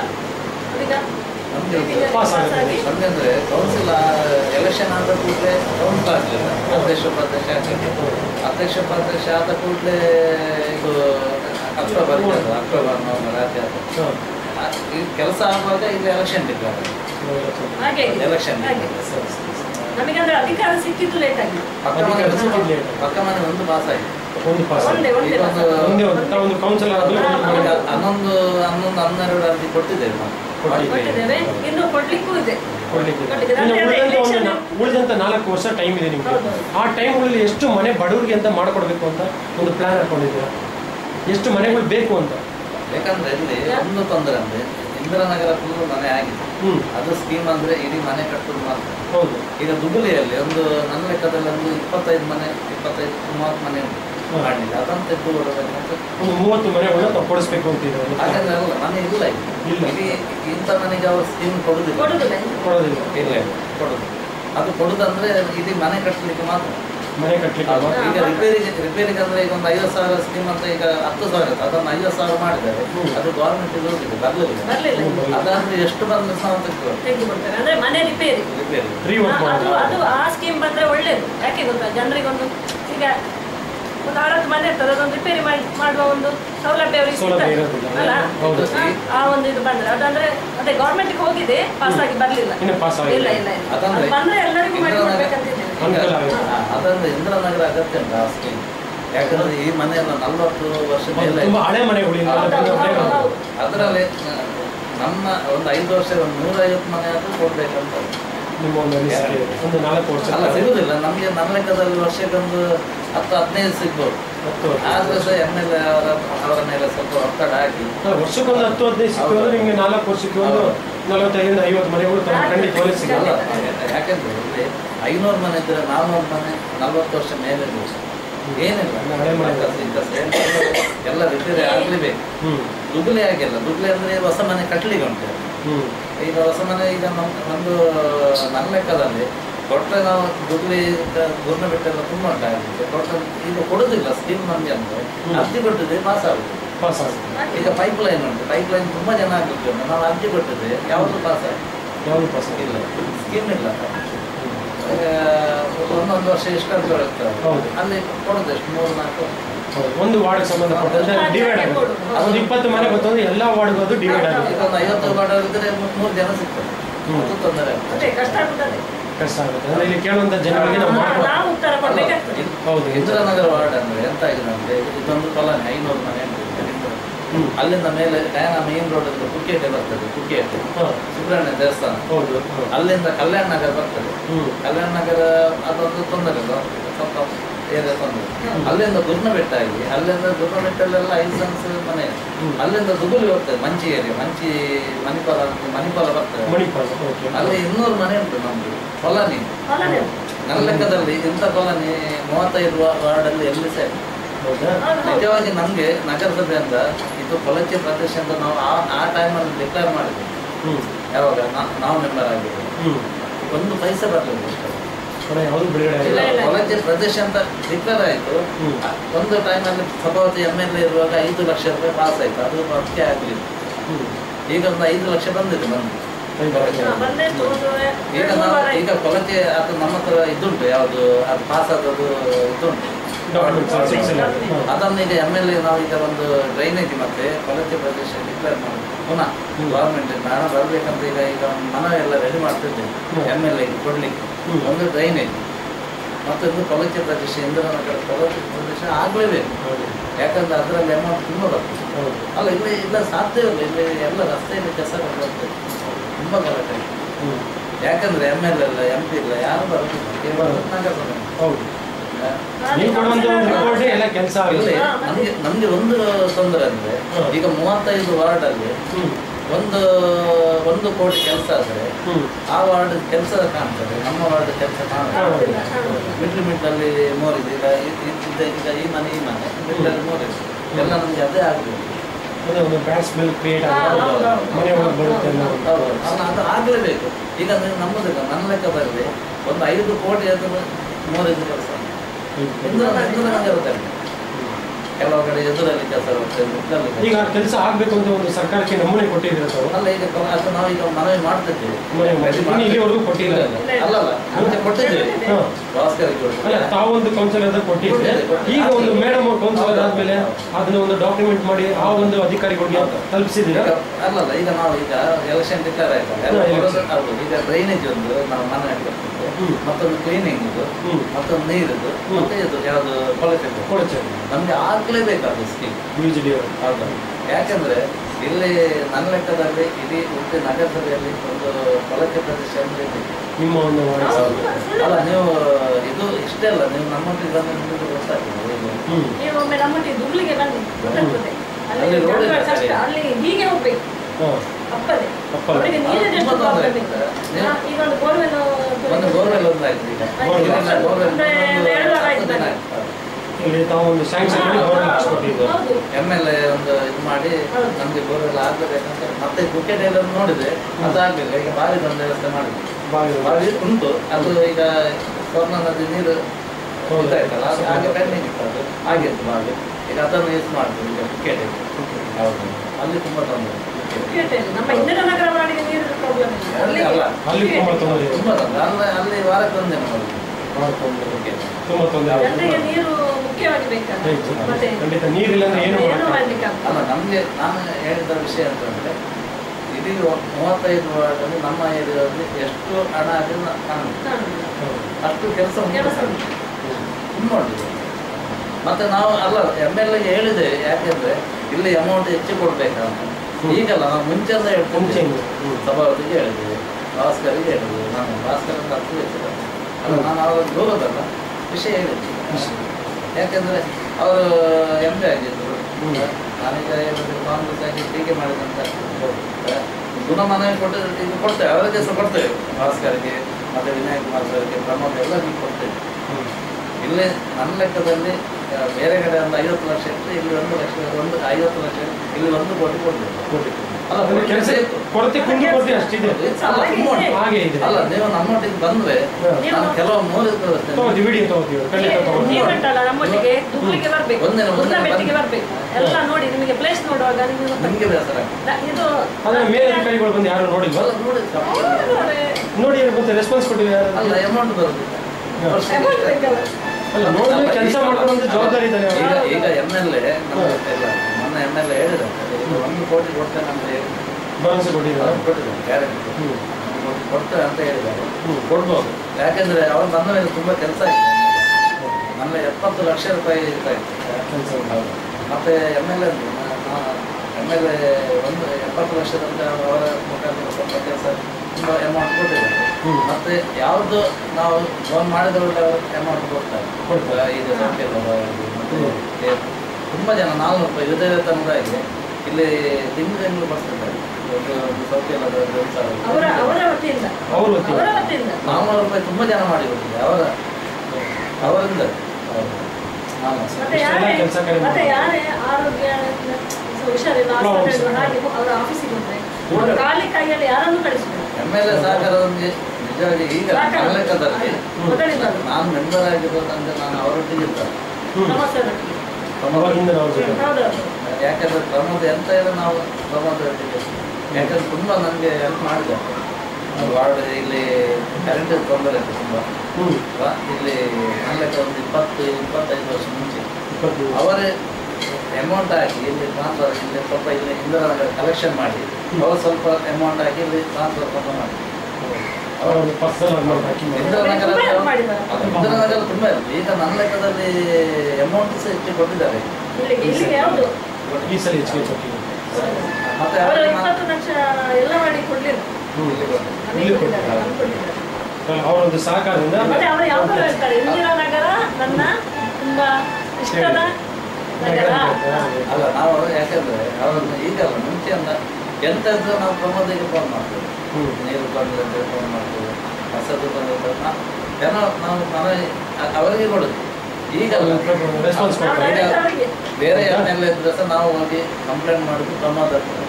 ಈಗ ನಮ್ಗೆ meeting ಅಲ್ಲಿ pass pass ಆಗಿದೆ. ಆಗಿ ನಮ್ಗೆ ಅಂದ್ರೆ ಕೌನ್ಸಿಲ್ ಎಲೆಕ್ಷನ್ ಆದ ಕೂಡಲೇ ಕೌನ್ಸಿಲ್ ಆಗಲಿಲ್ಲ ಅಧ್ಯಕ್ಷ ಉಪಾಧ್ಯಕ್ಷ ಆಗಲಿಲ್ಲ ಅಧ್ಯಕ್ಷ ಉಪಾಧ್ಯಕ್ಷ ಆದ ಕೂಡಲೇ ಇದು ಅಕ್ಟೋಬರ್ ಇದ್ದದ್ದು, ಅಕ್ಟೋಬರ್ ನವೆಂಬರ್ ರಾಜ್ಯ ಹಾಂ ಈ ಕೆಲಸ ಆಗುವಾಗ ಇಲ್ಲಿ ಎಲೆಕ್ಷನ್ ಡಿಕ್ಲೇರ್ ಹಾಗೆ ಆಗಿದೆ. ಎಲೆಕ್ಷನ್ ಹಾಗೆ. ನಮಗಂದ್ರೆ ಅಧಿಕಾರ ಸಿಕ್ಕಿದ್ದು ಲೇಟ್ ಆಗಿದೆ ಪಕ್ಕ ಮನೆ ಅಧಿಕಾರ ಒಂದು- ಸಿಕ್ಕಿದ್ಲೇ. ಪಕ್ಕ ಮನೆ ಒಂದು ಪಾಸ್ ಆಗಿದೆ ಒಂದು ಪಾಸ್ ಒಂದೇ ಒಂದೇ ಈಗ pass. ಒಂದು- ಒಂದೇ ಒಂದು ತಾವು ಒಂದು ಕೌನ್ಸಿಲ್ ಆದಮೇಲೆ ಒಂದು ಹಾ, ಮನೆ ಹಾ. ಹನ್ನೊಂದು ಹನ್ನೊಂದು ಹನ್ನೆರಡು ಅರ್ಜಿ ಕೊಟ್ಟಿದ್ದೇವೆ ನಾವು ಕೊಟ್ಟಿದ್ದೇವೆ ಇನ್ನು ಕೊಡ್ಲಿಕ್ಕೂ ಇದೆ ಕೊಡ್ಲಿಕ್ಕೆ ಕೊಟ್ಟಿದ್ದೀರಾ? ಇನ್ನು ಅಂದ್ರೆ ಉಳಿದಂತ ಒಂದು election- ನಾ- ಉಳಿದಂತ ನಾಲ್ಕು ವರ್ಷ ಟೈಮ್ ಇದೆ ನಿಮಗೆ ಹೌದು. ಆ ಟೈಮ್ಗಳಲ್ಲಿ ಎಷ್ಟು ಮನೆ ಬಡವರಿಗೆ ಅಂತ ಮಾಡ್ಕೊಡ್ಬೇಕು ಅಂತ ಒಂದು ಪ್ಲಾನ್ ಹಾಕೊಂಡಿದ್ದೀರಾ ಎಷ್ಟು ಮನೆಗಳು ಬೇಕು ಅಂತ ಯಾಕಂದ್ರೆ ಇಲ್ಲಿ ಒಂದು ತೊಂದರೆ ಅಂದ್ರೆ ಇಂದಿರಾನಗರ ಫುಲ್ ಮನೆ ಆಗಿದೆ ಹ್ಞೂ ಅದು ಸ್ಕೀಮ್ ಅಂದ್ರೆ ಇಡೀ ಮನೆ ಕಟ್ಟೋದು ಮಾತ್ರ ಹೌದು ಈಗ ದುಬುಲಿಯಲ್ಲಿ ಒಂದು ನನ್ನ ಲೆಕ್ಕದಲ್ಲಿ ಒಂದು ಇಪ್ಪತ್ತೈದು ಮನೆ ಇಪ್ಪತ್ತೈದು ಮೂವತ್ತು ಮನೆ ಉಂಟು ಹ್ಮ್. ಮಾಡಲಿಲ್ಲ ಅದನ್ನು ತೆಗೆದು ಕೊಡಬೇಕಂತ ಒಂದು ಮೂವತ್ತು ಮನೆಗಳನ್ನ ತಾವು ಕೊಡಿಸ್ಬೇಕು ಅಂತಿದ್ದಾರೆ ಹಾಗಾದ್ರೆ ಅಲ್ಲ ಮನೆ ಇಲ್ಲ ಇಲ್ಲಿ. ಇಲ್ಲ. ಇಡೀ ಇಂಥ ಮನೆಗೆ ಅವರು ಸ್ಕೀಮ್ ಕೊಡುದಿಲ್ಲ ಕೊಡುದಿಲ್ಲ ಇನ್ನು. ಕೊಡೋದಿಲ್ಲ ಇಲ್ಲ ಇಲ್ಲ, ಕೊಡುದು ಅದು ಕೊಡುದಂದ್ರೆ ಇಡೀ ಮನೆ ಕಟ್ಟಲಿಕ್ಕೆ ಮಾತ್ರ ಮನೆ ಕಟ್ಟಲಿಕ್ಕೆ ಅದು ಮಾತ್ರ. ಈಗ ರಿಪೇರಿಗೆ ರಿಪೇರಿಗೆ ಅಂದ್ರೆ ಈಗ ಒಂದು ಐವತ್ತು ಸಾವಿರ ಸ್ಕೀಮ್ ಅಂತ ಈಗ ಹತ್ತು ಸಾವಿರ ಇತ್ತು. ಅದನ್ನು ಐವತ್ತು ಸಾವಿರ ಮಾಡಿದ್ದಾರೆ ಹ್ಮ್. ಅದು ಗೌರ್ಮೆಂಟ್ ಹೋಗಿದೆ ಬರಲಿಲ್ಲ ಬರ್ಲಿಲ್ಲ ಇನ್ನು. ಹ್ಮ್. ಅದಾದ್ರೆ ಎಷ್ಟು ಬಂದು ನಾವು ತೆಗೆದು ತೆಗೆದು ಕೊಡ್ತೇವೆ ಅಂದ್ರೆ ಮನೆ ರಿಪೇರಿ ರಿಪೇರಿ Rework ಆ- ಅದು ಮಾಡೋದು. ಅದು ಆ ಸ್ಕೀಮ್ ಬಂದ್ರೆ ಒಳ್ಳೇದು ಯಾಕೆ ಗೊತ್ತಾ ಜನರಿಗೊಂದು ಈಗ ಒಂದು ಆರತ್ತು ಮನೆ ಇರ್ತದೆ ಅದೊಂದು ರಿಪೇರಿ ಮಾಡಿ ಮಾಡುವ ಒಂದು ಸೌಲಭ್ಯ ಅವರಿಗೆ ಸೌಲಭ್ಯ ಸಿಗ್ತದೆ. ಇರೋದಿಲ್ಲ. ಅಲ್ಲ ಹೌದು. ಆ- ಆ ಒಂದು ಇದು ಬಂದ್ರೆ ಅದಂದ್ರೆ ಅದೇ ಗೌರ್ಮೆಂಟ್ಗೆ ಹೋಗಿದೆ ಪಾಸ್ ಆಗಿ ಬರ್ಲಿಲ್ಲ ಇನ್ನು pass ಆಗಿಲ್ಲ. ಇಲ್ಲ ಇಲ್ಲ ಇಲ್ಲ ಅದಂದ್ರೆ ಅದು ಬಂದ್ರೆ ಎಲ್ಲರಿಗೂ ಮಾಡಿ ಇಂದಿರಾನಗರ- ಕೊಡ್ಬೇಕಂತಿದ್ದೇವೆ ಅನುಕೂಲ ಆಗುತ್ತೆ. ಆ, ಅದೊಂದು ಇಂದ್ರನಗರ ಅಗತ್ಯ ಉಂಟು ಆ ಸ್ಕೀಮ್ ಯಾಕಂದ್ರೆ ಈ ಮನೆಯೆಲ್ಲ ನಲವತ್ತು ವರ್ಷ ಮೇಲೆ ತುಂಬಾ ಹಳೆ ಮನೆಗಳು ಇನ್ನು ಹೌದು, ಅದಕ್ಕೆ ಹೌದು, ಬೇಗ- ಹೌದು. ಅದರಲ್ಲಿ ನಮ್ಮ ಒಂದು ಐದು ವರ್ಷ ಒಂದು ನೂರೈವತ್ತು ಮನೆ ಆದ್ರೂ ಕೊಡ್ಬೇಕಂತ ನಿಮ್ಮ ಒಂದು ಅನಿಸಿಕೆ ಒಂದು ನಾಲ್ಕು ವರ್ಷ ಅಲ್ಲ ಸಿಗುದಿಲ್ಲ ನಮಗೆ ನನ್ನ ಲೆಕ್ಕದಲ್ಲಿ ವರ್ಷಕ್ಕೊಂದು ಹತ್ತು ಹದಿನೈದು ಸಿಗ್ಬೋದು ಹತ್ತು ವರ್ಷ. ಆದ್ರೆ ಸಹ ಎಮ್ ಎಲ್ ಎ ಅವರ ಅವರ ಮೇಲೆ ಸ್ವಲ್ಪ ಒತ್ತಡ ಹಾಕಿ ಅಲ್ಲ, ವರ್ಷಕ್ಕೊಂದು ಹತ್ತು ಹದಿನೈದು ಸಿಕ್ಕಿದ್ರೆ ಹೌದು. ನಿಮಗೆ ನಾಲ್ಕು ವರ್ಷಕ್ಕೆ ಒಂದು ಹೌದು. ನಲವತ್ತೈದರಿಂದ ಐವತ್ತು ಮನೆಗಳು ತಮ್ಮ ಖಂಡಿತವಾಗ್ಲೂ ಅಲ್ಲ ಸಿಗಲ್ಲ ಯಾಕಂದ್ರೆ ಇಲ್ಲಿ ಐನೂರು ಮನೆ ಇದ್ರೆ ನಾನ್ನೂರು ಮನೆ ನಲ್ವತ್ತು ವರ್ಷ ಮೇಲೆ ಇರ್ಬೋದು. ಏನಿಲ್ಲ ಎಲ್ಲ ಹಳೆ ಮನೆ. ಕಸ- ಕಸ ಎಲ್ಲ- ಎಲ್ಲ ರಿಪೇರಿ ಆಗ್ಲೇಬೇಕು ಹ್ಮ್ ದುಗ್ಲೆ ಆಗಿಲ್ಲ ದುಗ್ಲೆ ಅಂದ್ರೆ ಹೊಸ ಮನೆ ಕಟ್ಟಲಿಕ್ಕೆ ಉಂಟು ಹ್ಮ್ ಈಗ ಹೊಸ ಮನೆ ಈಗ ನಮ್ ಒಂದು ನನ್ನ ಲೆಕ್ಕದಲ್ಲಿ ಕೊಟ್ಟರೆ ನಾವು ದುಗ್ಲಿ ಗುರ್ನ ಬಿಟ್ಟೆಲ್ಲ ತುಂಬ ಉಂಟಾಗುತ್ತೆ ಕೊಟ್ಟರೆ ಈಗ ಕೊಡುದಿಲ್ಲ ಸ್ಕೀಮ್ ನಮಗೆ ಅಂದ್ರೆ ಹ್ಮ್. ಅರ್ಜಿ ಕೊಟ್ಟಿದ್ರೆ ಪಾಸ್ ಆಗುತ್ತೆ ಪಾಸ್ ಆಗುತ್ತೆ ಈಗ ಪೈಪ್ ಲೈನ್ ಉಂಟು ಪೈಪ್ ಲೈನ್ ತುಂಬಾ ಜನ ಆಗ್ಲಿಕ್ಕೆ ಉಂಟು ನಾವು ಅರ್ಜಿ ಕೊಟ್ಟಿದ್ರೆ ಯಾವುದು ಪಾಸ್ ಆಗಿದೆ ಯಾವುದು ಪಾಸ್ ಇಲ್ಲ ಆಗಿಲ್ಲ ಸ್ಕೀಮ್ ಇಲ್ಲ ಆ, ಒಂದೊಂದು ವರ್ಷ ಎಷ್ಟು ಅಂತ ಹೇಳ್ತಾರೆ ಹೌದು. ಅಲ್ಲಿ ಕೊಡೋದು ಎಷ್ಟು ಮೂರು ನಾಲ್ಕು ಹೌದು. ಒಂದು ವಾರ್ಡ್ ಸಂಬಂಧಪಟ್ಟಂತೆ ಹೌದು. ಡಿವೈಡ್ ಆಗುತ್ತೆ ಹೌದು. ಒಂದು ಇಪ್ಪತ್ತು ಮನೆ ಗೊತ್ತಂದ್ರೆ ಎಲ್ಲ ವಾರ್ಡ್ಗೂ ಅದು ಡಿವೈಡ್ ಆಗುತ್ತೆ ಈಗ ಒಂದು ಐವತ್ತು ಮಾಡೋರಿದ್ರೆ ಮೂರು ಜನ ಸಿಗ್ತದೆ ಹ್ಮ್. ಅದು ತೊಂದರೆ ಆಗ್ತದೆ ಅದೇ ಕಷ್ಟ ಆಗ್ತದೆ ಕಷ್ಟ ಆಗುತ್ತೆ ಅಂದ್ರೆ ಇಲ್ಲಿ ಕೇಳುವಂತ ಜನಗಳಿಗೆ ನಾವು ಮಾಡ್ಕೊ ನಾವು ಉತ್ತರ ಕೊಡ್ಬೇಕಾಗ್ತದೆ ಹೌದು ಇಂದಿರಾನಗರ ವಾರ್ಡ್ ಅಂದ್ರೆ ಎಂತ ಆಗಿದೆ ಅಂದ್ರೆ ಇದೊಂದು ಕಾಲನಿ ಐನೂರು ಮನೆ ಉಂಟು ಇದರಿಂದ. ಹ್ಮ್. ಅಲ್ಲಿಂದ ಮೇಲೆ ಡಯಾನ ಮೇನ್ ರೋಡ್ ಅಂದ್ರೆ ಕುಕ್ಕೇಟೆ ಬರ್ತದೆ ಕುಕ್ಕೇಟೆ ಹಾ, ಸುಬ್ರಹ್ಮಣ್ಯ ದೇವಸ್ಥಾನ ಹೌದು ಹಾ. ಅಲ್ಲಿಂದ ಕಲ್ಯಾಣ ನಗರ ಬರ್ತದೆ ಹ್ಮ್ ಕಲ್ಯಾಣ ನಗರ ಅದೊಂದು ತೊಂದರೆ ಅಲ್ಲ ಸ್ವಲ್ಪ ಏರಿಯಾ ತೊಂದರೆ ಹ್ಮ್. ಅಲ್ಲಿಂದ ದುರ್ನಬೆಟ್ಟ ಆಗಿ ಅಲ್ಲಿಂದ ದುರ್ನಬೆಟ್ಟಲ್ಲೆಲ್ಲ ಐಸನ್ಸ್ ಮನೆ ಹ್ಮ್. ಅಲ್ಲಿಂದ ದುಗುಲಿ ಹೋಗ್ತದೆ ಮಂಚಿ ಏರಿಯಾ ಮಂಚಿ ಮಣಿಪಾಲ ಅಂತ ಮಣಿಪಾಲ ಬರ್ತದೆ ಮಣಿಪಾಲ ಓಕೆ ಅಲ್ಲಿ ಇನ್ನೂರು ಮನೆ ಉಂಟು ನಮ್ದು ಕಾಲನಿ ಹೊಲನೇ ನನ್ನ ಲೆಕ್ಕದಲ್ಲಿ ಇಂಥ ಕಾಲನಿ ಮೂವತ್ತೈದು ವಾ- ವಾರ್ಡಲ್ಲಿ ಎಲ್ಲಿ ಸಹ ಇಲ್ಲ. ಹೌದಾ ಹೌದು, ಹೌದು. ನಿಜವಾಗಿ ನಮಗೆ ನಗರಸಭೆಯಿಂದ ಇದು ಕೊಳಚೆ ಪ್ರದೇಶ ಅಂತ ನಾವು ಆ ಆ ಟೈಮಲ್ಲಿ ಡಿಕ್ಲೇರ್ ಮಾಡಿದ್ವಿ ಹ್ಮ್ ಯಾವಾಗ ನಾ- ನಾವು ಮೆಂಬರ್ ಆಗಿದ್ವಿ ಹ್ಮ್ ಒಂದು ಪೈಸೆ ಬರಲಿಲ್ಲ ಇಷ್ಟು. ಹಣ ಯಾವುದು ಬಿಡುಗಡೆ ಇಲ್ಲ, ಆಗಿಲ್ಲ ಇಲ್ಲ. ಕೊಳಚೆ ಪ್ರದೇಶ ಅಂತ ಡಿಕ್ಲೇರ್ ಆಯಿತು ಹ್ಮ್. ಒಂದು ಟೈಮಲ್ಲಿ ಸಭಾವತಿ ಎಮ್ ಎಲ್ ಎ ಇರುವಾಗ ಐದು ಲಕ್ಷ ರೂಪಾಯಿ ಪಾಸ್ ಆಯಿತು ಅದು ಅದಕ್ಕೆ ಆಗಲಿಲ್ಲ ಹ್ಮ್ ಈಗ ಒಂದು ಐದು ಲಕ್ಷ ಬಂದಿದೆ ನಮ್ಗೆ ಐದು ಲಕ್ಷ. ಹಾ, ಬಂದೆಷ್ಟು ಒಂದು ಈಗ ಎರಡು ಮೂರು ನಾವು ವಾರ ಈಗ ಕೊಳಚೆ ಅದು ನಮ್ಮ ಹತ್ರ ಇದುಂಟು ಯಾವುದು ಅದು ಪಾಸ್ ಆದದ್ದು ಇದುಂಟು Documents ಎಲ್ಲ ಸಿಕ್ಸಿಲ್ಲ. ಹಾ. ಅದನ್ನು ಈಗ ಎಮ್ ಎಲ್ ಎ ನಾವು ಈಗ ಒಂದು ಡ್ರೈನೇಜ್ ಮತ್ತೆ ಕೊಳಚೆ ಪ್ರದೇಶ ಡಿಕ್ಲೇರ್ ಮಾಡಿ ಪುನಃ ಹ್ಮ್. ಗವರ್ಮೆಂಟ್ ಹಣ ಬರಬೇಕಂತ ಈಗ ಈಗ ಮನವಿ ಎಲ್ಲ ರೆಡಿ ಮಾಡ್ತಿದ್ದೆ ಹ್ಮ್. ಎಮ್ ಎಲ್ ಎ ಕೊಡ್ಲಿಕ್ಕೆ ಹ್ಮ್. ಒಂದು ಡ್ರೈನೇಜ್ ಮತ್ತೊಂದು ಕೊಳಚೆ ಪ್ರದೇಶ ಇಂದ್ರನಗರ ಕೊಳಚೆ ಪ್ರದೇಶ ಆಗಲೇಬೇಕು ಹೌದು ಯಾಕಂದ್ರೆ ಅದರಲ್ಲಿ ಅಮೌಂಟ್ ತುಂಬ ಬರ್ತದೆ ಹೌದು ಅಲ್ಲ ಇಲ್ಲಿ ಇಲ್ಲ ಸಾಧ್ಯವಿಲ್ಲ ಇಲ್ಲಿ ಎಲ್ಲ ರಸ್ತೆಯಲ್ಲಿ ಕಸ ಬರ್ತದೆ ತುಂಬ ಗಲಾಟೆ ಇದೆ. ಹ್ಮ್ ಯಾಕಂದ್ರೆ ಎಮ್ ಎಲ್ ಇಲ್ಲ ಎಂ ಪಿ ಇಲ್ಲ ಯಾರು ಬರೋದಿಲ್ಲ ಕೇವಲ ನಗರಸಭೆ. ಹೌದು ಅದೇ ನೀವು ಕೊಡುವಂತ ಒಂದು ರಿಪೋರ್ಟ್ ಎಲ್ಲ ಕೆಲಸ ಆಗುತ್ತೆ ಇಲ್ಲ, ನಮ್ಗೆ ನಮ್ಗೆ ಒಂದು ತೊಂದರೆ ಅಂದ್ರೆ ಹಾ. ಈಗ ಮೂವತ್ತೈದು ವಾರ್ಡ್ ಅಲ್ಲಿ ಹ್ಮ್ ಒಂದು ಒಂದು ಕೋಟಿ ಕೆಲಸ ಆದ್ರೆ ಹ್ಮ್ ಆ ವಾರ್ಡ್ ಕೆಲಸ ಕಾಣ್ತದೆ ನಮ್ಮ ವಾರ್ಡ್ ಕೆಲಸ ಕಾಣುತ್ತೆ ಕಾಣುದಿಲ್ಲ, ಕಾಣುದಿಲ್ಲ. ಮಿಡ್ಲ್ ಮಿಡ್ಲಲ್ಲಿ ಮೋರಿದೆ ಈಗ ಇ- ಇ- ಇದ್ದ- ಈಗ ಈ ಮನೆ ಈ ಮನೆ ಮಿಡ್ಲಲ್ಲಿ ಮೋರಿದೆ ಎಲ್ಲ ನಮ್ಗೆ ಅದೇ ಆಗಬೇಕು ಅದೇ ಒಂದು ಬ್ಯಾಡ್ ಸ್ಮೆಲ್ ಕ್ರಿಯೇಟ್ ಹಾ, ಆಗುತ್ತೆ ಹೌದು, ಹೌದು. ಮನೆ ಒಳಗೆ ಬರುತ್ತೆ ಅನ್ನೋ ಒಂದು- ಹೌದು ಅಲ್ಲ ಅದು ಆಗಲೇಬೇಕು ಈಗ ನೀವು ನಮ್ಮದು ನನ್ನ ಲೆಕ್ಕದಲ್ಲಿ ಒಂದು ಐದು ಕೋಟಿ ಅದನ್ನು ಮೋರಿದ ಕೆಲಸ ಹ್ಮ್. ಇಂದ್ರ ಇಂದ್ರನಗರದಲ್ಲಿ ಕೆಲವು ಕಡೆ ಎದುರಲ್ಲಿ ಕೆಲಸ ಬರ್ತದೆ ಮಿಡ್ಲಲ್ಲಿ ಕೆಲಸ ಈಗ ಕೆಲಸ ಆಗ್ಬೇಕು ಅಂತ ಒಂದು ಸರ್ಕಾರಕ್ಕೆ ನಮೂನೆ ಕೊಟ್ಟಿದ್ದೀರ ತಾವು ಅಲ್ಲ ಈಗ ಕೊ- ಅದು ನಾವು ಈಗ ಮನವಿ ಮಾಡ್ತಿದ್ದೇವೆ ಮನವಿ ಮಾಡಿ. ಇನ್ನು ಇಲ್ಲಿವರೆಗೂ ಕೊಟ್ಟಿಲ್ಲ. ಇಲ್ಲ, ಇಲ್ಲ. ಅಲ್ಲಲ್ಲ ಮುಂಚೆ ಕೊಟ್ಟಿದ್ದೇವೆ ಇದೆ. ಹಾ. ಭಾಸ್ಕರ್ಗೆ ಅಲ್ಲ ಕೊಟ್ಟಿದ್ದೇವೆ. ತಾವೊಂದು ಕೌನ್ಸಿಲರ್ ಕೊಟ್ಟಿದ್ರೆ ಕೊಟ್ಟಿದೆ, ಕೊಟ್ಟಿದೆ. ಈಗ ಒಂದು ಮೇಡಮ್ ಕೌನ್ಸಿಲರ್ ಆದ್ಮೇಲೆ ಅದನ್ನ ಒಂದು ಡಾಕ್ಯುಮೆಂಟ್ ಮಾಡಿ ಆ ಒಂದು ಅಧಿಕಾರಿಗಳಿಗೆ ಹೌದು. ತಲುಪಿಸಿದ್ದೀರಾ ಈಗ ಅಲ್ಲಲ್ಲ ಈಗ ನಾವು ಈಗ ಎಲೆಕ್ಷನ್ ಡಿಕ್ಲೇರ್ ಆಯ್ತು ಎಲ್ಲ ಹಾ, ಬರೋದು election. ಹೌದು ಈಗ ಡ್ರೈನೇಜ್ ಒಂದು ನಾವು ಮನೆ ಕೊಡ್ತಿದ್ದೆ ಹ್ಮ್. ಮತ್ತೊಂದು ಕ್ಲೀನಿಂಗ್ ಹ್ಮ್. ಮತ್ತೊಂದು ನೀರಿದ್ದು ಹ್ಮ್. ಮತ್ತೆ ಇದು ಯಾವುದು ಕೊಳಚೆ ಕೊಡಚೆ ನಮ್ಗೆ ಆಗ್ಲೇಬೇಕಾದ ಸ್ಕೀಮ್ ಯು ಜಿ ಡಿ ಹೌದು ಯಾಕಂದ್ರೆ ಇಲ್ಲಿ ನನ್ನ ಲೆಕ್ಕದಲ್ಲಿ ಇಡೀ ಉಡುಪಿ ನಗರಸಭೆಯಲ್ಲಿ ಒಂದು ಕೊಳಚೆ ಪ್ರದೇಶ ಅಂದ್ರೆ ಇದೆ. ನಿಮ್ಮ ಒಂದು ವಾರ್ಡ್ ಹೌದು, ಸಭೆ. ಸುಳ್ಳು. ಅಲ್ಲ ನೀವು ಇದು ಇಷ್ಟೇ ಅಲ್ಲ ನೀವು ನಮ್ಮೊಟ್ಟಿಗೆ ಬಂದು ನಿಮಗೆ ಗೊತ್ತಾಗ್ತದೆ ಇದು. ಹ್ಮ್ ನೀವು ಒಮ್ಮೆ ನಮ್ಮೊಟ್ಟಿಗೆ ದುಬ್ಳಿಗೆ ಬನ್ನಿ ಗೊತ್ತಾಗ್ತದೆ ಅಲ್ಲಿ ಅಲ್ಲಿ road ಇಲ್ಲ ಜನಗಳ ಕಷ್ಟ ಸರಿ. ಅಲ್ಲಿ ಹೀಗೆ ಹೋಗ್ಬೇಕು ಹಾ ತಪ್ಪದೆ ತಪ್ಪಲ್ಲ. ಅವರಿಗೆ ನೀರಿನ ತುಂಬಾ ಎಷ್ಟು ತೊಂದ್ರೆ ಪ್ರಾಬ್ಲಮ್ ಇದೆ ಆಗ್ತದೆ. ಹಾ, ಈಗ ಒಂದು ಬೋರ್ವೆಲ್ ಒಂದು ಬೋರ್ವೆಲ್ ಒಂದು ಆಯ್ತು ಈಗ ಆಯ್ತು. ಇಲ್ಲ, ಬೋರ್ವೆಲ್ ಅಂದ್ರೆ ಒಂದು ಎರಡು ವಾರ ಆಯ್ತು ಹತ್ತು ದಿನ ಬನ್ನಿ. ಆಯ್ತು. ಇಲ್ಲಿ ತಾವು ಒಂದು ಸ್ಯಾಂಕ್ಷನ್ ಮಾಡಿ ಗೌರ್ಮೆಂಟ್ ಕೊಟ್ಟಿದ್ದು ಹೌದು ಎಮ್ ಎಲ್ ಎ ಒಂದು ಇದು ಮಾಡಿ ಹೌದು. ನಮ್ಗೆ ಬೋರ್ವೆಲ್ ಆಗ್ಬೇಕಂತ ಮತ್ತೆ ಕ್ರಿಕೆಟ್ ಎಲ್ಲ ನೋಡಿದೆ ಅದಾಗಲಿಲ್ಲ ಈಗ ಬಾವಿ ಒಂದು ವ್ಯವಸ್ಥೆ ಮಾಡಿದ್ವಿ ಬಾವಿ ಬಾವಿ ಉಂಟು ಅದು ಈಗ ಸ್ವರ್ಣ ನದಿ ನೀರು ಹೌದು. ಇದಾಯ್ತಲ್ಲ ಅದು ಹಾಗೆ ಪೆಂಡಿಂಗ್ ಇತ್ತು ಅದು ಆಗಿತ್ತು ಬಾವಿ ಈಗ ಅದನ್ನು ಯೂಸ್ ಮಾಡ್ತೀವಿ ಈಗ ಕ್ರಿಕೆಟ್ ಹೌದು ಅಲ್ಲಿ ತುಂಬಾ ತೊಂದರೆ ಕೇಳ್ತೇನೆ ನಮ್ಮ ಇಂದಿರಾನಗರ ವಾರ್ಡಿಗೆ ನೀರಿನ ಪ್ರಾಬ್ಲಮ್ ಇಲ್ಲ ಅಲ್ಲಿ ಅಲ್ಲ ಅಲ್ಲಿ ತುಂಬಾ ತೊಂದರೆ ಇದೆ. ತುಂಬಾ ತೊಂದರೆ ಅಲ್ಲಿ ಅಲ್ಲಿ ವಾರಕ್ಕೆ ಒಂದೇ ಮಾಡೋದು ಮಾಡ್ಕೊಂಡು ಕ್ರಿಕೆಟ್ ತುಂಬಾ ತೊಂದರೆ ಆಗುತ್ತೆ. ಜನರಿಗೆ ನೀರು ಮುಖ್ಯವಾಗಿ ಬೇಕಲ್ಲ ಹೌದು. ಮತ್ತೆ ಖಂಡಿತ ನೀರಿಲ್ಲ ಅಂದ್ರೆ ಏನು ಏನು ಮಾಡಕ್ಕಾಗಲ್ಲ. ಮಾಡ್ಲಿಕ್ಕೆ ಅಲ್ಲ ನಮಗೆ ನಾನು ಹೇಳಿದ ವಿಷಯ ಅಂತಂದ್ರೆ ಇಡೀ ಒ- ಮೂವತ್ತೈದು ವಾರ್ಡಲ್ಲಿ ನಮ್ಮ ಏರಿಯಾದಲ್ಲಿ ಎಷ್ಟು ಹಣ ಅದನ್ನ ಕಾಣುತ್ತೆ ಹೌದು. ಅಷ್ಟು ಕೆಲಸ ಕೆಲಸ ಉಂಟು. ತುಂಬ ಉಂಟು ಮತ್ತೆ ನಾವು ಅಲ್ಲ ಎಮ್ ಎಲ್ ಎಗೆ ಹೇಳಿದೆ ಯಾಕೆಂದ್ರೆ ಇಲ್ಲಿ ಅಮೌಂಟ್ ಹೆಚ್ಚು ಕೊಡ್ಬೇಕಂತ ಹ್ಮ್. ಈಗಲ್ಲ ನಾವು ಮುಂಚೆಯಿಂದ ಹೇಳ್ಕೊಂಡ್ವಿ ಮುಂಚೆಯಿಂದ. ಹ್ಮ್. ಸಭಾವತಿಗೆ ಹೇಳಿದ್ವಿ ಭಾಸ್ಕರಿಗೆ ಹೇಳಿದ್ವಿ ನಾನು ಭಾಸ್ಕರ್ ಅಂತ ಅರ್ಥ ಹೆಚ್ಚಿಲ್ಲ ಅಲ್ಲ ನಾನು ಅವ್ರ ದೂರದಲ್ಲ ವಿಷಯ ಹೇಳಿದ್ವಿ ಯಾಕೆಂದ್ರೆ ಅವರು ಎಂ ಪಿ ಆಗಿದ್ರು ಹ್ಮ್. ನಾನೀಗ ಹೇಳಿದ್ರೆ ಕಾಂಗ್ರೆಸ್ ಆಗಿ ಟೀಕೆ ಮಾಡಿದಂತ ಗುಣಮನವಿ ಕೊಟ್ಟು ಇದು ಕೊಡ್ತೇವೆ ಅವರಿಗೆ ಸಹ ಕೊಡ್ತೇವೆ ಭಾಸ್ಕರ್ಗೆ ಮತ್ತೆ ವಿನಾಯಕ್ ಕುಮಾರ್ ಸರ್ಗೆ ಪ್ರಮೋದ್ ಎಲ್ಲರಿಗೂ ಕೊಡ್ತೇವೆ ಹ್ಮ್. ಇಲ್ಲಿ ನನ್ನ ಲೆಕ್ಕದಲ್ಲಿ ಆ, ಬೇರೆ ಕಡೆ ಒಂದು ಐವತ್ತು ಲಕ್ಷ ಇಟ್ಟರೆ ಇಲ್ಲಿ ಒಂದು ಲಕ್ಷ ಒಂದು ಐವತ್ತು ಲಕ್ಷ ಇಲ್ಲಿ ಒಂದು ಕೋಟಿ ಕೊಡ್ಬೇಕು ಕೊಡಿ. ಅಲ್ಲ ಅಂದ್ರೆ ಕೆಲಸ ಬೇಕು. ಕೊರತೆ ಕುಂದು ಕೊರತೆ ಅಷ್ಟಿದೆ ಅಲ್ಲ, ತುಂಬ ಉಂಟು. ಹಾಗೆ ಇದೆ ಅಲ್ಲ ನೀವು ನಮ್ಮೊಟ್ಟಿಗೆ ಬಂದ್ರೆ ಹಾ. ನಾನು ಕೆಲವು ಮೂರು ವ್ಯವಸ್ಥೆ ತಗೋತೀವಿ ವಿಡಿಯೋ ತಗೋತೀವಿ ಖಂಡಿತ ತಗೋತೀವಿ ನೀವು ಉಂಟಲ್ಲ ನಮ್ಮೊಟ್ಟಿಗೆ ದುಬ್ಳಿಗೆ ಬರ್ಬೇಕು ಒಂದಿನ ಒಂದಿನ ಮುನ್ನ ಬೆಟ್ಟಿಗೆ ಬನ್ನಿ. ಬರ್ಬೇಕು ಎಲ್ಲ ನೋಡಿ ನಿಮಗೆ ಪ್ಲೇಸ್ ನೋಡುವಾಗ ನಿಮಗೆ ನಿಮಗೆ ಗೊತ್ತಾಗ್ತದೆ. ಬೇಸರ ಆಗ್ತದೆ. ನ- ಇದು ಆದ್ರೆ ಮೇಲಧಿಕಾರಿಗಳು ಬಂದು ಯಾರು ನೋಡಿಲ್ವಾ ಅಲ್ಲ, ನೋಡಿ ನೋಡಿದ್ರೆ ನೋಡಿ ಮತ್ತೆ ರೆಸ್ಪಾನ್ಸ್ ಕೊಟ್ಟಿಲ್ಲ ಯಾರು ಅಲ್ಲ ಅಮೌಂಟ್ ಬರುದಿಲ್ಲ ಹಾ. ವರ್ಷಕ್ಕೆ amount ಬೇಕಲ್ಲ. ಅಲ್ಲ ನೋಡಿದ್ರೆ ಕೆಲಸ ಮಾಡುವಂತ ಜವಾಬ್ದಾರಿ ಇದ್ದಾನೆ ಈಗ ಅವ್ರಿಗೆ. ಈಗ ಎಮ್ ಎಲ್ ಎ ಇಲ್ಲ ನನ್ನ ಎಮ್ ಎಲ್ ಎ ಹೇಳಿದ ಒಂದು ಕೋಟಿ ಕೊಡ್ತೇನೆ ನಮಗೆ ಭರವಸೆ ಕೊಟ್ಟಿದ್ದಾರೆ ಕೊಟ್ಟಿದ್ದಾರೆ ಗ್ಯಾರಂಟಿ ಹ್ಮ್. ಕೊಡ್- ಕೊಡ್ತೇವೆ ಅಂತ ಹೇಳಿದ್ದಾರೆ ಹ್ಮ್. ಕೊಡ್ಬೋದು ಯಾಕೆಂದ್ರೆ ಅವ್ರು ನನ್ನ ಮೇಲೆ ತುಂಬಾ ಕೆಲಸ ಇದೆ ನನ್ನ ಎಪ್ಪತ್ತು ಲಕ್ಷ ರೂಪಾಯಿ ಇರ್ತಾಯಿತ್ತು ಕೆಲಸ ಹೌದು ಮತ್ತೆ M L A M L A ಒಂದು ಎಪ್ಪತ್ತು ಲಕ್ಷದಂತೆ ಅವರ ಮುಖಾಂತರ ಸ್ವಲ್ಪ ಕೆಲಸ ತುಂಬ ಅಮೌಂಟ್ ಕೊಟ್ಟಿದ್ದಾರೆ ಹ್ಮ್. ಮತ್ತೆ ಯಾವುದು ನಾವು ಲೋನ್ ಮಾಡಿದವರಿಗೆ ಅಮೌಂಟ್ ಕೊಡ್ತಾರೆ ಕೊಡ್ತಾರೆ. ಈಗ ಸಂಖ್ಯೆ ಮತ್ತೆ ತುಂಬ ಜನ ನಾಲ್ನೂರು ರೂಪಾಯಿ ಹೃದಯ ವೇತನದಾಗಿ ಇಲ್ಲಿ ತಿಂಗಳು ತಿಂಗಳು ಬರ್ತಿದ್ದಾರೆ ಒಂದು ಒಂದು ಸೌಖ್ಯ ಇಲ್ಲದ ಕೆಲಸ ಅವರ ಅವರ ವತಿಯಿಂದ ಅವ್ರ ವತಿಯಿಂದ. ಅವರ ವತಿಯಿಂದ ನಾನ್ನೂರು ರೂಪಾಯಿ ತುಂಬ ಜನ ಮಾಡಿಬಿಟ್ಟಿದೆ ಅವರ ಅವರಿಂದ ನಾನ್ನೂರು ಮತ್ತೆ ಇಷ್ಟೆಲ್ಲ ಯಾರೇ ಕೆಲ್ಸ ಕಡಿಮೆ ಮತ್ತೆ ಮಾಡಿ. ಯಾರೇ ಆರೋಗ್ಯ ಹುಷಾರಿಲ್ಲ ಹೌದು, ಆಸ್ಪತ್ರೆ ಹೌದು. ಹಾಗೆ ಅವರ ಆಫೀಸಿಗೆ ಹೋದ್ರೆ ಹೌದು. ಖಾಲಿ ಕೈಯಲ್ಲಿ ಯಾರನ್ನು ಕಳಿಸ್ಬೇಕು ಎಮ್ ಎಲ್ ಎ ಸಹಕಾರದೊಂದಿಗೆ ನಿಜವಾಗಿ ಈಗ ಸಹಕಾರ. ನನ್ನ ಲೆಕ್ಕದಲ್ಲಿ ಮೊದಲಿಂದ ನಾನು ಮೆಂಬರ್ ಆಗಿರೋದಂದ್ರೆ ನಾನು ಅವರೊಟ್ಟಿಗೆ ಇರ್ತೇನೆ ಹ್ಮ್ ಸಮಸ್ಯೆ ಇಲ್ಲ. ಅವಾಗಿಂದ ನಾವು ಜೊತೆ ಹೌದೌದು ಯಾಕಂದ್ರೆ ಪ್ರಮೋದ್ ಎಂತ ಇಲ್ಲ ನಾವು ಪ್ರಮೋದ್ ಒಟ್ಟಿಗೆ ಯಾಕಂದ್ರೆ ತುಂಬಾ ನನಗೆ ಹೆಲ್ಪ್ ಮಾಡಿದ್ದಾರೆ ವಾರ್ಡ್ ಇಲ್ಲಿ ಕರೆಂಟ್ ತೊಂದರೆ ಇತ್ತು ತುಂಬಾ ಹ್ಮ್ ಅಲ್ವಾ? ಇಲ್ಲಿ ನನ್ನ ಲೆಕ್ಕ ಒಂದು ಇಪ್ಪತ್ತು ಇಪ್ಪತ್ತೈದು ವರ್ಷ ಮುಂಚೆ ಇಪ್ಪತ್ತು ಅವರೇ ಅಮೌಂಟ್ ಹಾಕಿ ಇಲ್ಲಿ ಟ್ರಾನ್ಸ್ಫರ್ ಇಲ್ಲಿ ಸ್ವಲ್ಪ ಇಲ್ಲಿ ಇಂದಿರಾನಗರ ಕಲೆಕ್ಷನ್ ಮಾಡಿ ಅವರು ಸ್ವಲ್ಪ ಅಮೌಂಟ್ ಹಾಕಿ ಇಲ್ಲಿ ಟ್ರಾನ್ಸ್ಫರ್ ಸ್ವಲ್ಪ ಮಾಡಿ ಅವರ ಒಂದು ಪರ್ಸನಲ್ ಅಮೌಂಟ್ ಹಾಕಿ ಮಾಡಿ. ಇಂದಿರಾನಗರ ತುಂಬಾ help ಮಾಡಿದ್ದಾರೆ. ಅದು ಇಂದಿರಾನಗರ ತುಂಬ ಇರುತ್ತೆ ಈಗ ನನ್ನ ಲೆಕ್ಕದಲ್ಲಿ ಅಮೌಂಟ್ ಸಹ ಹೆಚ್ಚು ಕೊಟ್ಟಿದ್ದಾರೆ ಇಲ್ಲಿಗೆ ಇಲ್ಲಿಗೆ ಯಾವುದು ಈ ಸಲ ಹೆಚ್ಚಿಗೆ ಕೊಟ್ಟಿಲ್ಲ ಮತ್ತೆ ಅವರು ಅವರಿಗೆ ನಾನು- ಇಪ್ಪತ್ತು ಲಕ್ಷ ಎಲ್ಲ ಮಾಡಿ ಕೊಡ್ಲಿಲ್ಲ ಹ್ಮ್ ಇಲ್ಲಿ ಕೊಟ್ಟೆ. ನಮಗೆ ಇಲ್ಲಿ ಕೊಟ್ಟಿದ್ದಾರೆ ಕೊಟ್ಟಿದ್ದಾರೆ. ನಮ್ಗೆ ಕೊಟ್ಟಿದ್ದಾರೆ. ಅವರ ಒಂದು ಸಹಕಾರದಿಂದ ಮತ್ತೆ ಅವರು ಯಾವಾಗ ಹೇಳ್ತಾರೆ ಇಂದಿರಾನಗರ ನನ್ನ ತುಂಬಾ ಇಷ್ಟದ ನಗರ ಅಲ್ಲ ನಾವು ಯಾಕಂದ್ರೆ ಅವರನ್ನು ಈಗಲ್ಲ ಮುಂಚೆಯಿಂದ ಎಂತ ಇದ್ರೂ ನಾವು ಪ್ರಮೋದಿಗೆ ಫೋನ್ ಮಾಡ್ತೇವೆ ಹ್ಮ್ ನೀರು ಬಂದ್ರೆ ಫೋನ್ ಮಾಡ್ತೇವೆ ಹೊಸದು ಬಂದ್ರೆ ಜನ ನಾವು ಮನೆ ಅ- ಅವರಿಗೆ ಕೊಡುದು ಈಗಲ್ಲ ರೆಸ್ಪಾನ್ಸ್ ನಾವು ಕೊಡ್ತಾರೆ direct ಅವರಿಗೆ ಬೇರೆ ಏನೆಲ್ಲ ಇದ್ರೆ ಸಹ ನಾವು ಹೋಗಿ ಕಂಪ್ಲೇಂಟ್ ಮಾಡೋದು ಪ್ರಮಾದ ಹತ್ರ.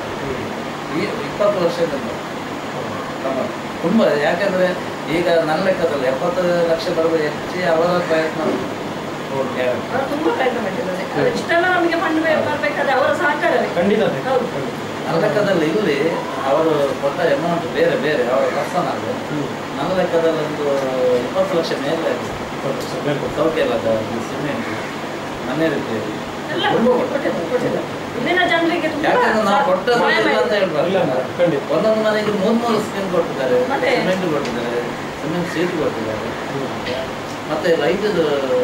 ಈ ಇಪ್ಪತ್ತು ವರ್ಷದಿಂದ ಪ್ರಮಾದ ತುಂಬ ಯಾಕಂದ್ರೆ ಈಗ ನನ್ನ ಲೆಕ್ಕದಲ್ಲಿ ಎಪ್ಪತ್ತು ಲಕ್ಷ ಬರಬೇಕು ಹೆಚ್ಚಿ ಅವರ ಪ್ರಯತ್ನ ಯಾರು? ಅವರು ತುಂಬಾ ಪ್ರಯತ್ನ ಮಾಡಿದ್ದಾರೆ ಅದು ಇಷ್ಟೆಲ್ಲ ನಮಗೆ ಫಂಡ್ ಬರ್ಬೇಕಾದ್ರೆ ಅವರ ಸಹಕಾರವೇ ಖಂಡಿತ ಬೇಕು. ಹೌದು. ಖಂಡಿತ. ನನ್ನ ಲೆಕ್ಕದಲ್ಲಿ ಇಲ್ಲಿ ಅವರು ಕೊಟ್ಟ ಅಮೌಂಟ್ ಬೇರೆ ಬೇರೆ ಅವರ ಪರ್ಸನ್ ಆಗ ಹ್ಮ್ ನನ್ನ ಲೆಕ್ಕದಲ್ಲಿ ಒಂದು ಇಪ್ಪತ್ತು ಲಕ್ಷ ಮೇಲೆ ಆಗಿದೆ. ಕೊಡ್ತಾರೆ ಸರ್, ಬೇಕು. ಸೌಖ್ಯ ಇಲ್ಲ ಸಿಮೆಂಟ್ ಮನೆ ರೀತಿ ಎಲ್ಲ ತುಂಬ ಕೊಟ್ಟೆ. ಕೊಟ್ಟಿದ್ದಾರೆ, ಕೊಟ್ಟಿದ್ದಾರೆ. ಇಲ್ಲಿನ ಜನರಿಗೆ ತುಂಬಾ ಯಾಕಂದ್ರೆ ನಾವು ಕೊಟ್ಟದ್ದು ಸಹಾಯ ಇಲ್ಲ ಅಂತ ಮಾಡಿದ್ದಾರೆ. ಹೇಳ್ಬಾರ್ದು. ಇಲ್ಲ ಇಲ್ಲ, ಖಂಡಿತ ಒಂದೊಂದು ಮನೆಗೆ ಮೂರ್ ಮೂರು ಸ್ಕೀಮ್ ಕೊಟ್ಟಿದ್ದಾರೆ ಮತ್ತೆ? ಸಿಮೆಂಟ್ ಕೊಟ್ಟಿದ್ದಾರೆ ಸಿಮೆಂಟ್ ಸೀಟ್ ಕೊಟ್ಟಿದ್ದಾರೆ ಹ್ಮ್. ಮತ್ತೆ ಲೈಟ್ ಹೌದು.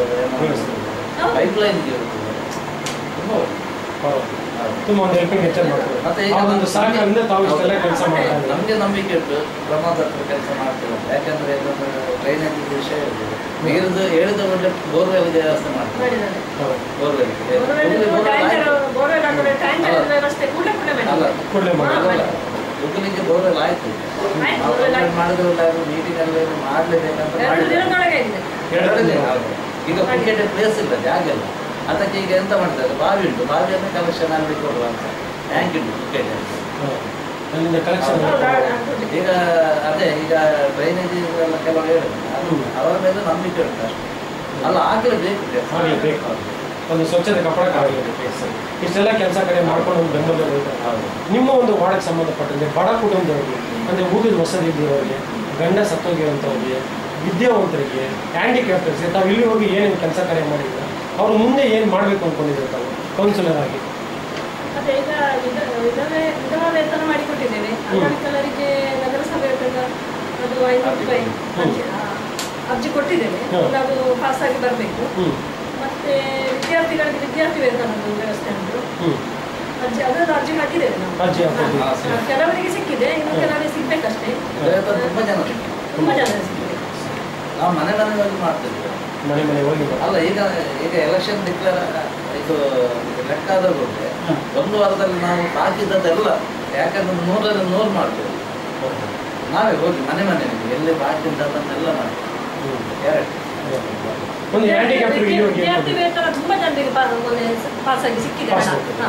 ಪೈಪ್ ಲೈನ್ ಕೊಟ್ಟಿದ್ದಾರೆ ತುಂಬ ಒಳ್ಳೆ. ಪರವಾಗಿಲ್ಲ. ಹೌದು. ತುಂಬ ಒಂದು ಹೆಲ್ಪಿಂಗ್ ನೇಚರ್ ಮಾಡ್ತಾರೆ ಮತ್ತೆ ಈಗ ಆ ಒಂದು ನಮ್ಗೆ- ಸಹಕಾರದಿಂದ ತಾವು ಇಷ್ಟೆಲ್ಲ ಕೆಲಸ ಹೌದು. ಮಾಡ್ತಾ ಇದ್ದಾರೆ ನಮ್ಗೆ ನಂಬಿಕೆ ಉಂಟು ಪ್ರಮಾದ ಹತ್ರ ಕೆಲಸ ಮಾಡ್ತೇವೆ ಯಾಕಂದ್ರೆ ಇದೊಂದು ಡ್ರೈನೇಜ್ ವಿಷಯ ಇರ್ತದೆ ನೀರಿದ್ದು ಹೇಳಿದ ಒಳ್ಳೆ ಬೋರ್ವೆಲ್ಗೆ ವ್ಯವಸ್ಥೆ ಮಾಡ್ತಾರೆ ಮಾಡಿದ್ದಾರೆ. ಹೌದು. ಬೋರ್ವೆಲ್ ಬೋರ್ವೆಲ್ ಇದು ಟ್ಯಾಂಕರ್ ಬೋರ್ವೆಲ್ ಅಂದ್ರೆ ಟ್ಯಾಂಕರ್ ವ್ಯವಸ್ಥೆ ಕೂಡಲೇ ಕೂಡಲೇ ಅಲ್ಲ ಮಾಡಿದ್ದಾರೆ. ಕೂಡಲೇ ಮಾಡಿ ಹಾ, ಅಲ್ಲ ಹುಡುಗನಿಗೆ ಬೋರ್ವೆಲ್ ಆಯ್ತು ಆಯ್ತು, ನಾವು ಬೋರ್ವೆಲ್ ಆಯ್ತು. ಮಾಡಿದವಲ್ಲ ಮೀಟಿಂಗಲ್ಲಿ ಮಾಡಲೇಬೇಕಂತ ಎರಡು ಮಾಡಿದ್ರೆ ದಿನದೊಳಗೆ ಆಗಿದೆ ಎರಡು ದಿನ. ಈಗ ಕ್ರಿಕೆಟ್ ಪ್ಲೇಸ್ ಇಲ್ಲ ಜಾಗ ಇಲ್ಲ ಅದಕ್ಕೆ ಈಗ ಎಂತ ಮಾಡಿದ್ದಾರೆ ಬಾವಿ ಉಂಟು ಬಾವಿಯನ್ನು ಕಲೆಕ್ಷನ್ ಅಲ್ಲಿ ಕೊಡುವ ಅಂತ ಟ್ಯಾಂಕ್ ಉಂಟು ಕ್ರಿಕೆಟ್ ಹಾ. ಅಲ್ಲಿಂದ ಕಲೆಕ್ಷನ್ ಹೌದು, ಹೌದು, ಹೌದು. ಈಗ ಅದೇ ಈಗ ಡ್ರೈನೇಜ್ ಎಲ್ಲ ಕೆಲವು ಹೇಳಿದ್ರು ಹ್ಮ್. ಅವರ ಮೇಲೆ ನಂಬಿಕೆ ಉಂಟು ಅಷ್ಟೇ. ಅಲ್ಲ ಆಗಲೇಬೇಕು ಕೆಲಸ. ಆಗ್ಲೇಬೇಕು. ಒಂದು ಸ್ವಚ್ಛತೆ ಕಾಪಾಡಕ್ಕಾಗಲಿಲ್ಲ ಇಷ್ಟೆಲ್ಲ ಕೆಲಸ ಕಡೆ ಮಾಡ್ಕೊಂಡು ಒಂದು ಬೆಂಬಲ ಇರ್ತಾರೆ. ಹೌದು ನಿಮ್ಮ ಒಂದು ವಾರ್ಡ್ಗೆ ಸಂಬಂಧಪಟ್ಟಂತೆ ಬಡ ಕುಟುಂಬದವರಿಗೆ ಅಂದರೆ ಊಟದ ವಸತಿ ಇದ್ದವರಿಗೆ ಗಂಡ ಸತ್ತೋಗಿರೋಂಥವ್ರಿಗೆ ವಿದ್ಯಾವಂತರಿಗೆ ಹ್ಯಾಂಡಿಕ್ಯಾಪ್ಟರ್ಸ್ಗೆ ತಾವು ಇಲ್ಲಿ ಹೋಗಿ ಏನೇನು ಕೆಲಸ ಕಾರ್ಯ ಮಾಡಿದ್ರೆ ಅವರು ಮುಂದೆ ಏನು ಮಾಡಬೇಕು ಅಂದ್ಕೊಂಡಿದ್ದಾರೆ ತಾವು ಕೌನ್ಸಿಲರ್ ಆಗಿ ಮತ್ತೆ ಈಗ ವಿಧ- ವಿಧವೆ ವಿಧವಾ ವೇತನ ಮಾಡಿಕೊಟ್ಟಿದ್ದೇವೆ ಅಂಗವಿಕಲರಿಗೆ ನಗರಸಭೆ ವತಿಯಿಂದ ಅದು ಐನೂರು ರೂಪಾಯಿ ಅರ್ಜಿ ಆ, ಅರ್ಜಿ ಕೊಟ್ಟಿದ್ದೇವೆ ಹ್ಮ್. ಈಗ ಅದು ಪಾಸ್ ಆಗಿ ಬರಬೇಕು ಹ್ಞೂ ಮತ್ತೆ ವಿದ್ಯಾರ್ಥಿಗಳಿಗೆ ವಿದ್ಯಾರ್ಥಿ ವೇತನದ್ದು ವ್ಯವಸ್ಥೆ ಉಂಟು ಹ್ಞೂ ಅರ್ಜಿ ಅದನ್ನು ಅರ್ಜಿ ಹಾಕಿದ್ದೇವೆ ನಾವು ಅರ್ಜಿ ಹಾಕಿದ್ದೀವಿ. ಹಾ, ಹಾ, ಕೆಲವರಿಗೆ ಸಿಕ್ಕಿದೆ ಇನ್ನು ಹ್ಮ್. ಕೆಲವರಿಗೆ ಸಿಗ್ಬೇಕಷ್ಟೇ ಇದರಿಂದ ತುಂಬಾ ಜನ ಸಿಕ್ಕಿದ್ರು. ತುಂಬಾ ಜನ ಸಿಕ್ಕಿದೆ ನಾವು ಮನೆ ಮನೆ ಹೋಗಿ ಮಾಡ್ತಿದ್ವಿ ಮನೆ ಮನೆ ಹೋಗಿ ಬಾ. ಅಲ್ಲ ಈಗ ಈಗ ಎಲೆಕ್ಷನ್ ಡಿಕ್ಲೇರ್ ಇದು ಲೆಕ್ಕ ಆದ ಕೂಡಲೇ ಒಂದು ವಾರದಲ್ಲಿ ನಾವು ಹಾಕಿದ್ದದೆಲ್ಲ ಯಾಕಂದ್ರೆ ನೂರಲ್ಲಿ ನೂರು ಮಾಡ್ತೇವೆ ನಾವೇ ಹೋಗಿ ಮನೆ ಮನೆಗೆ ಎಲ್ಲಿ ಬಾಕಿ ಉಂಟು ಅದನ್ನೆಲ್ಲ ಮಾಡ್ತೇವೆ ಹ್ಞೂ. ಕ್ಯಾರೆಟ್ ಒಂದು ಹ್ಯಾಂಡಿಕ್ಯಾಪ್ಟರ್ಗೆ ಇಲ್ಲಿ ಹೋಗಿ ವಿದ್ಯಾರ್ಥಿ ವೇತನ ತುಂಬಾ ಜನರಿಗೆ ಪಾಸ್ ಆಗಿ ಸಿಕ್ಕಿದೆ ಪಾಸ್ ಹಣ. ಆಗಿದೆ. ಹಾ.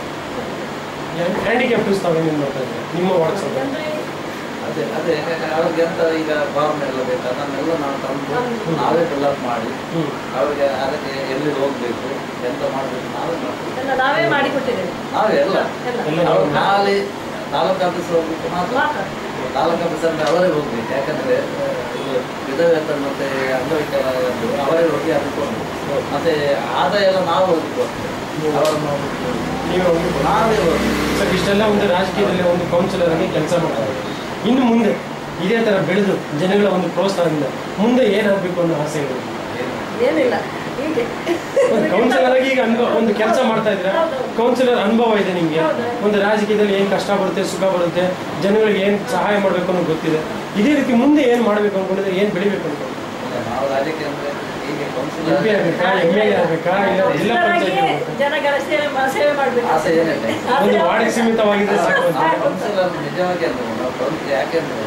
ಹ್ಯಾಂಡಿಕ್ಯಾಪ್ಟರ್ಸ್ ತಾವು ಏನೇನು ಮಾಡ್ತಾ ಇದ್ದಾರೆ ನಿಮ್ಮ ವಾರ್ಡ್ ಸಂಬಂಧ ಅಂದ್ರೆ ಅದೇ ಅದೇ ಅವ್ರಿಗೆ ಎಂತ ಈಗ ಫಾರ್ಮ್ ಎಲ್ಲ ಬೇಕು ಅದನ್ನೆಲ್ಲ ನಾವು ತಂದು ಹ್ಮ್. ನಾವೇ ಫಿಲ್ಅಪ್ ಮಾಡಿ ಹ್ಞೂ ಅವ್ರಿಗೆ ಅದಕ್ಕೆ ಎಲ್ಲಿ ಹೋಗ್ಬೇಕು ಎಂತ ಮಾಡಬೇಕು ನಾವೇ ಮಾಡ್ತೀವಿ ಎಲ್ಲ ನಾವೇ ಮಾಡಿಕೊಟ್ಟಿದ್ದೇವೆ ನಾವೇ ಎಲ್ಲ ಎಲ್ಲ ಎಲ್ಲ ಅವ್ರು ನಾವು ಖಾಲಿ ತಾಲೂಕು ಆಫೀಸ್ ಹೋಗ್ಲಿಕ್ಕೆ ಮಾತ್ರ ಮಾತ್ರ ತಾಲೂಕು ಆಫೀಸ್ ಅಂದ್ರೆ ಅವರೇ ಹೋಗ್ಬೇಕು ಯಾಕಂದ್ರೆ ಆ, ಇದು ವಿಧವೇತನ ಮತ್ತೆ ಅಂಗವಿಕಲ ಅವರೇ ಹೋಗಿ ಅದಕ್ಕೊಂಡು ಮತ್ತೆ ಆದಾಯ ಎಲ್ಲ ನಾವು ಹೋಗಿ ಕೊಡ್ತೇವೆ ಅವರನ್ನು ಹೋಗ್ಬಿಟ್ಟು ನೀವೇ ಹೋಗಿ ಬಾ. ನಾವೇ ಹೋಗಿ ಸರ್ ಇಷ್ಟೆಲ್ಲ ಒಂದು ರಾಜಕೀಯದಲ್ಲಿ ಒಂದು ಕೌನ್ಸಿಲರ್ ಆಗಿ ಕೆಲಸ ಮಾಡ್ತಾರೆ ಇನ್ನು ಮುಂದೆ ಇದೇ ಥರ ಬೆಳೆದು ಜನಗಳ ಒಂದು ಪ್ರೋತ್ಸಾಹದಿಂದ ಮುಂದೆ ಏನಾಗಬೇಕು ಅನ್ನೋ ಆಸೆ ಇದೆ ಏನಿಲ್ಲ ಹೀಗೆ ಒಂದು ಕೌನ್ಸಿಲರ್ ಆಗಿ ಈಗ ಅನುಭವ ಒಂದು ಕೆಲಸ ಮಾಡ್ತಾ ಇದ್ದೀರಾ ಹೌದು. ಕೌನ್ಸಿಲರ್ ಅನುಭವ ಇದೆ ನಿಮಗೆ ಹೌದು. ಒಂದು ರಾಜಕೀಯದಲ್ಲಿ ಏನು ಕಷ್ಟ ಬರುತ್ತೆ ಸುಖ ಬರುತ್ತೆ ಜನಗಳಿಗೆ ಏನು ಸಹಾಯ ಮಾಡಬೇಕು ಅನ್ನೋದು ಗೊತ್ತಿದೆ ಇದೇ ರೀತಿ ಮುಂದೆ ಏನು ಮಾಡಬೇಕು ಅನ್ಕೊಂಡಿದ್ರೆ ಏನು ಬೆಳಿಬೇಕು ಅನ್ಕೊಂಡಿದ್ರೆ ಇಲ್ಲ, ನಾವು ರಾಜಕೀಯ ಅಂದ್ರೆ ಹೀಗೆ ಎಂ ಕೌನ್ಸಿಲರ್ ಪಿ ಆಗಬೇಕಾ ಎಮ್ ಎಲ್ ಎ ಆಗಬೇಕಾ ಇಲ್ಲ ಜಿಲ್ಲಾ ಪಂಚಾಯತ್ ಕೌನ್ಸಿಲರಾಗಿ ಜನಗಳ ಸೇವೆ ಮಾ- ಸೇವೆ ಮಾಡ್ಬೇಕು ಆಸೆ ಏನಿಲ್ಲ. ಒಂದು ವಾರ್ಡಿಗೆ ಸೀಮಿತವಾಗಿದ್ರೆ ಸಾಕು ಅಂತ ನಾವು ಕೌನ್ಸಿಲರ್ ನಿಜವಾಗಿ ಅಂದ್ರೆ ನಾವು ಕೌನ್- ಯಾಕೆಂದ್ರೆ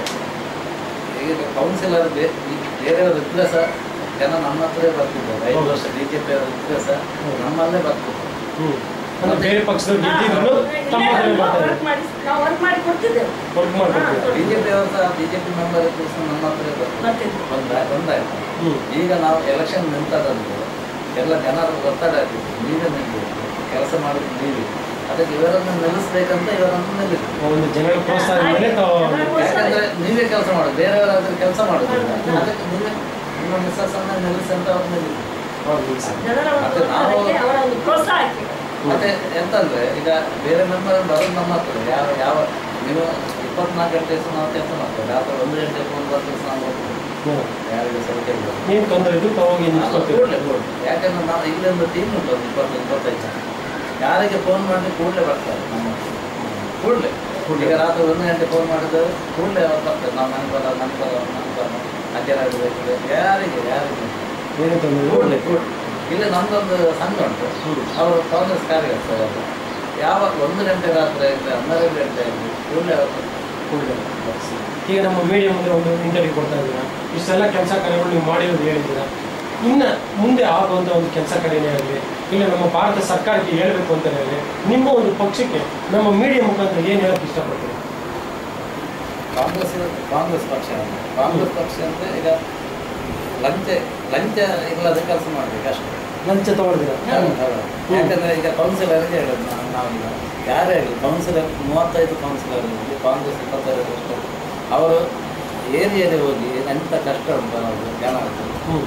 ಈಗ ಕೌನ್ಸಿಲರ್ ಬೇ ಈ ಬೇರೆಯವರು ಇದ್ರೆ ಸಹ ಜನ ನಮ್ಮ ಹತ್ರ ಬರ್ತಿದ್ದಾರೆ ಐದು ಹೌದು. ವರ್ಷ ಬಿಜೆಪಿ ಅವರು ಇದ್ರೆ ಸಹ ಹೌದು. ನಮ್ಮಲ್ಲೇ ಬರ್ತಿದ್ದಾರೆ ಹ್ಮ್ ಅಂದ್ರೆ ಬೇರೆ ಪಕ್ಷದವ್ರು ಗೆದ್ದಿದ್ರು ತಮ್ಮ ಹತ್ರ ಬರ್ತಾರೆ ವರ್ಕ್ ಮಾಡಿ ನಾವು ವರ್ಕ್ ಮಾಡಿ ಕೊಡ್ತಿದ್ದೆವು ವರ್ಕ್ ಮಾಡ್ಕೊಡ್ತೀವಿ ಬಿಜೆಪಿ ಅವರು ಸಹ ಬಿಜೆಪಿ ಮೆಂಬರ್ ಇದ್ರು ಸಹ ನಮ್ಮ ಹತ್ರ ಬರ್ತಾರೆ ಬರ್ತಿದ್ರು ಒಂದಾಯ್ತು ಒಂದಾಯ್ತು ಹ್ಮ್ ಈಗ ನಾವು ಎಲೆಕ್ಷನ್ ನಿಂತದಂದ್ರೆ ಎಲ್ಲ ಜನರ ಒತ್ತಡ ಆಗ್ತಿತ್ತು ನೀವೇ ನಿಲ್ಬೇಕು ಕೆಲಸ ಮಾಡೋದು ನೀವೇ ಅದಕ್ಕೆ ಇವರನ್ನು ನಿಲ್ಲಿಸ್ಬೇಕಂತ ಇವರನ್ನು ನಿಲ್ಲಿಸಿ ಒಂದು ಜನಗಳ ಪ್ರೋತ್ಸಾಹದ ಮೇಲೆ ತಾವು ಯಾಕಂದ್ರೆ ನೀವೇ ಕೆಲಸ ಮಾಡೋದು ಬೇರೆಯವರಾದ್ರೆ ಕೆಲಸ ಮಾಡೋದಿಲ್ಲ ಹ್ಮ್. ಅದಕ್ಕೆ ನೀವೇ ನಿಮ್ಮ ಮಿಸ್ಸಸ್ ಅನ್ನ ನಿಲ್ಲಿಸಿ ಅಂತ ಅವ್ರು ನಿಲ್ಲಿಸಿ ಹೌದು ಸರ್. ಜನರ ಒಂದು ಮತ್ತೆ ನಾವು- ಒತ್ತಡಕ್ಕೆ ಅವರ ಒಂದು ಪ್ರೋತ್ಸಾಹಕ್ಕೆ ಮತ್ತೆ ಎಂತಂದ್ರೆ ಈಗ ಬೇರೆ ಮೆಂಬರ್ ಬರೋದು ನಮ್ಮ ಹತ್ರ ಯಾವ ಯಾವ ನೀವು ಇಪ್ಪತ್ನಾಲ್ಕು ಗಂಟೆ ಸಹ ನಾವು ಕೆಲಸ ಮಾಡ್ತೇವೆ ರಾತ್ರಿ ಒಂದು ಗಂಟೆ ಫೋನ್ ಬರ್ತದೆ ಸಹ ನಾವು ಹೋಗ್ತೇವೆ. ಹ್ಮ್. ಯಾರಿಗೆ ಸೌಖ್ಯ ಇಲ್ಲ ಏನ್ ತೊಂದರೆ ಇದ್ರು ತಾವು ಹೋಗಿ ನಿಂತ್ಕೊತೀವಿ ಕೂಡಲೇ ಕೂಡಲೇ ಯಾಕಂದ್ರೆ ನಾವು ಇಲ್ಲಿ ಒಂದು ಟೀಮ್ ಉಂಟು ಒಂದು ಇಪ್ಪತ್ತು ಇಪ್ಪತ್ತೈದು ಜನ ಯಾರಿಗೆ ಫೋನ್ ಮಾಡಿ ಕೂಡಲೇ ಬರ್ತಾರೆ ನಮ್ಮ ಕೂಡಲೇ ಈಗ ರಾತ್ರಿ ಒಂದು ಗಂಟೆ ಫೋನ್ ಮಾಡಿದ್ರೆ ಕೂಡಲೇ ಅವ್ರು ಬರ್ತಾರೆ ನಾವು ಮನೆ ಬರ ಮನೆ ಬರ ಮನೆ ಬರ ಅಜ್ಜರಾಗಬೇಕು ಯಾರಿಗೆ ಯಾರಿಗೆ ಏನೇ ತೊಂದರೆ ಕೂಡಲೇ ಕೂಡಲೇ ಇಲ್ಲಿ ನಮ್ದೊಂದು ಸಂಘ ಉಂಟು ಹ್ಮ್. ಅವರು ಕಾಂಗ್ರೆಸ್ ಕಾರ್ಯಕರ್ತರು ಅವರು ಯಾವಾಗ ಒಂದು ಗಂಟೆ ರಾತ್ರಿ ಆಗಲಿ ಹನ್ನೆರಡು ಗಂಟೆ ಆಗಲಿ ಕೂಡಲೇ ಅವರು ಕೂಡಲೇ ಈಗ ನಮ್ಮ ಮೀಡಿಯಾ ಮುಂದೆ ಒಂದು ಇಂಟರ್ವ್ಯೂ ಕೊಡ್ತಾ ಇದ್ದೀರಾ ಇಷ್ಟೆಲ್ಲ ಕೆಲಸ ಕಾರ್ಯಗಳು ನೀವು ಮಾಡಿರೋದು ಹೇಳಿದ್ದೀರಾ ಇನ್ನು ಮುಂದೆ ಆಗುವಂಥ ಒಂದು ಕೆಲಸ ಕಾರ್ಯನೇ ಆಗಲಿ ಇಲ್ಲ ನಮ್ಮ ಭಾರತ ಸರ್ಕಾರಕ್ಕೆ ಹೇಳಬೇಕು ಅಂತ ಹೇಳಿ ನಿಮ್ಮ ಒಂದು ಪಕ್ಷಕ್ಕೆ ನಮ್ಮ ಮೀಡಿಯಾ ಮುಖಾಂತರ ಏನು ಹೇಳಕ್ಕೆ ಇಷ್ಟಪಡ್ತೀರಿ ಕಾಂಗ್ರೆಸ್ ಕಾಂಗ್ರೆಸ್ ಪಕ್ಷ ಅಲ್ಲ. ಕಾಂಗ್ರೆಸ್ ಪಕ್ಷ ಅಂತ ಈಗ ಲಂಚ ಲಂಚ ಇಲ್ಲದೆ ಕೆಲಸ ಮಾಡಬೇಕು ಅಷ್ಟೇ ಲಂಚ ತಗೊಳ್ತೀರಾ ಯಾಕಂದ್ರೆ ಈಗ ಕೌನ್ಸಿಲರ್ಗೆ ಹೇಳೋದು ನಾವು ನಾವೀಗ ಯಾರೇ ಹೇಳಿ ಕೌನ್ಸಿಲರ್ ಮೂವತ್ತೈದು ಕೌನ್ಸಿಲರ್ ಇರಲಿ ಕಾಂಗ್ರೆಸ್ ಇಪ್ಪತ್ತೈದು ವರ್ಷ ಅವರು ಏರಿಯಾಗೆ ಹೋಗಿ ಎಂಥ ಕಷ್ಟ ಉಂಟು ಅವರು ಜನ ಹ್ಞೂ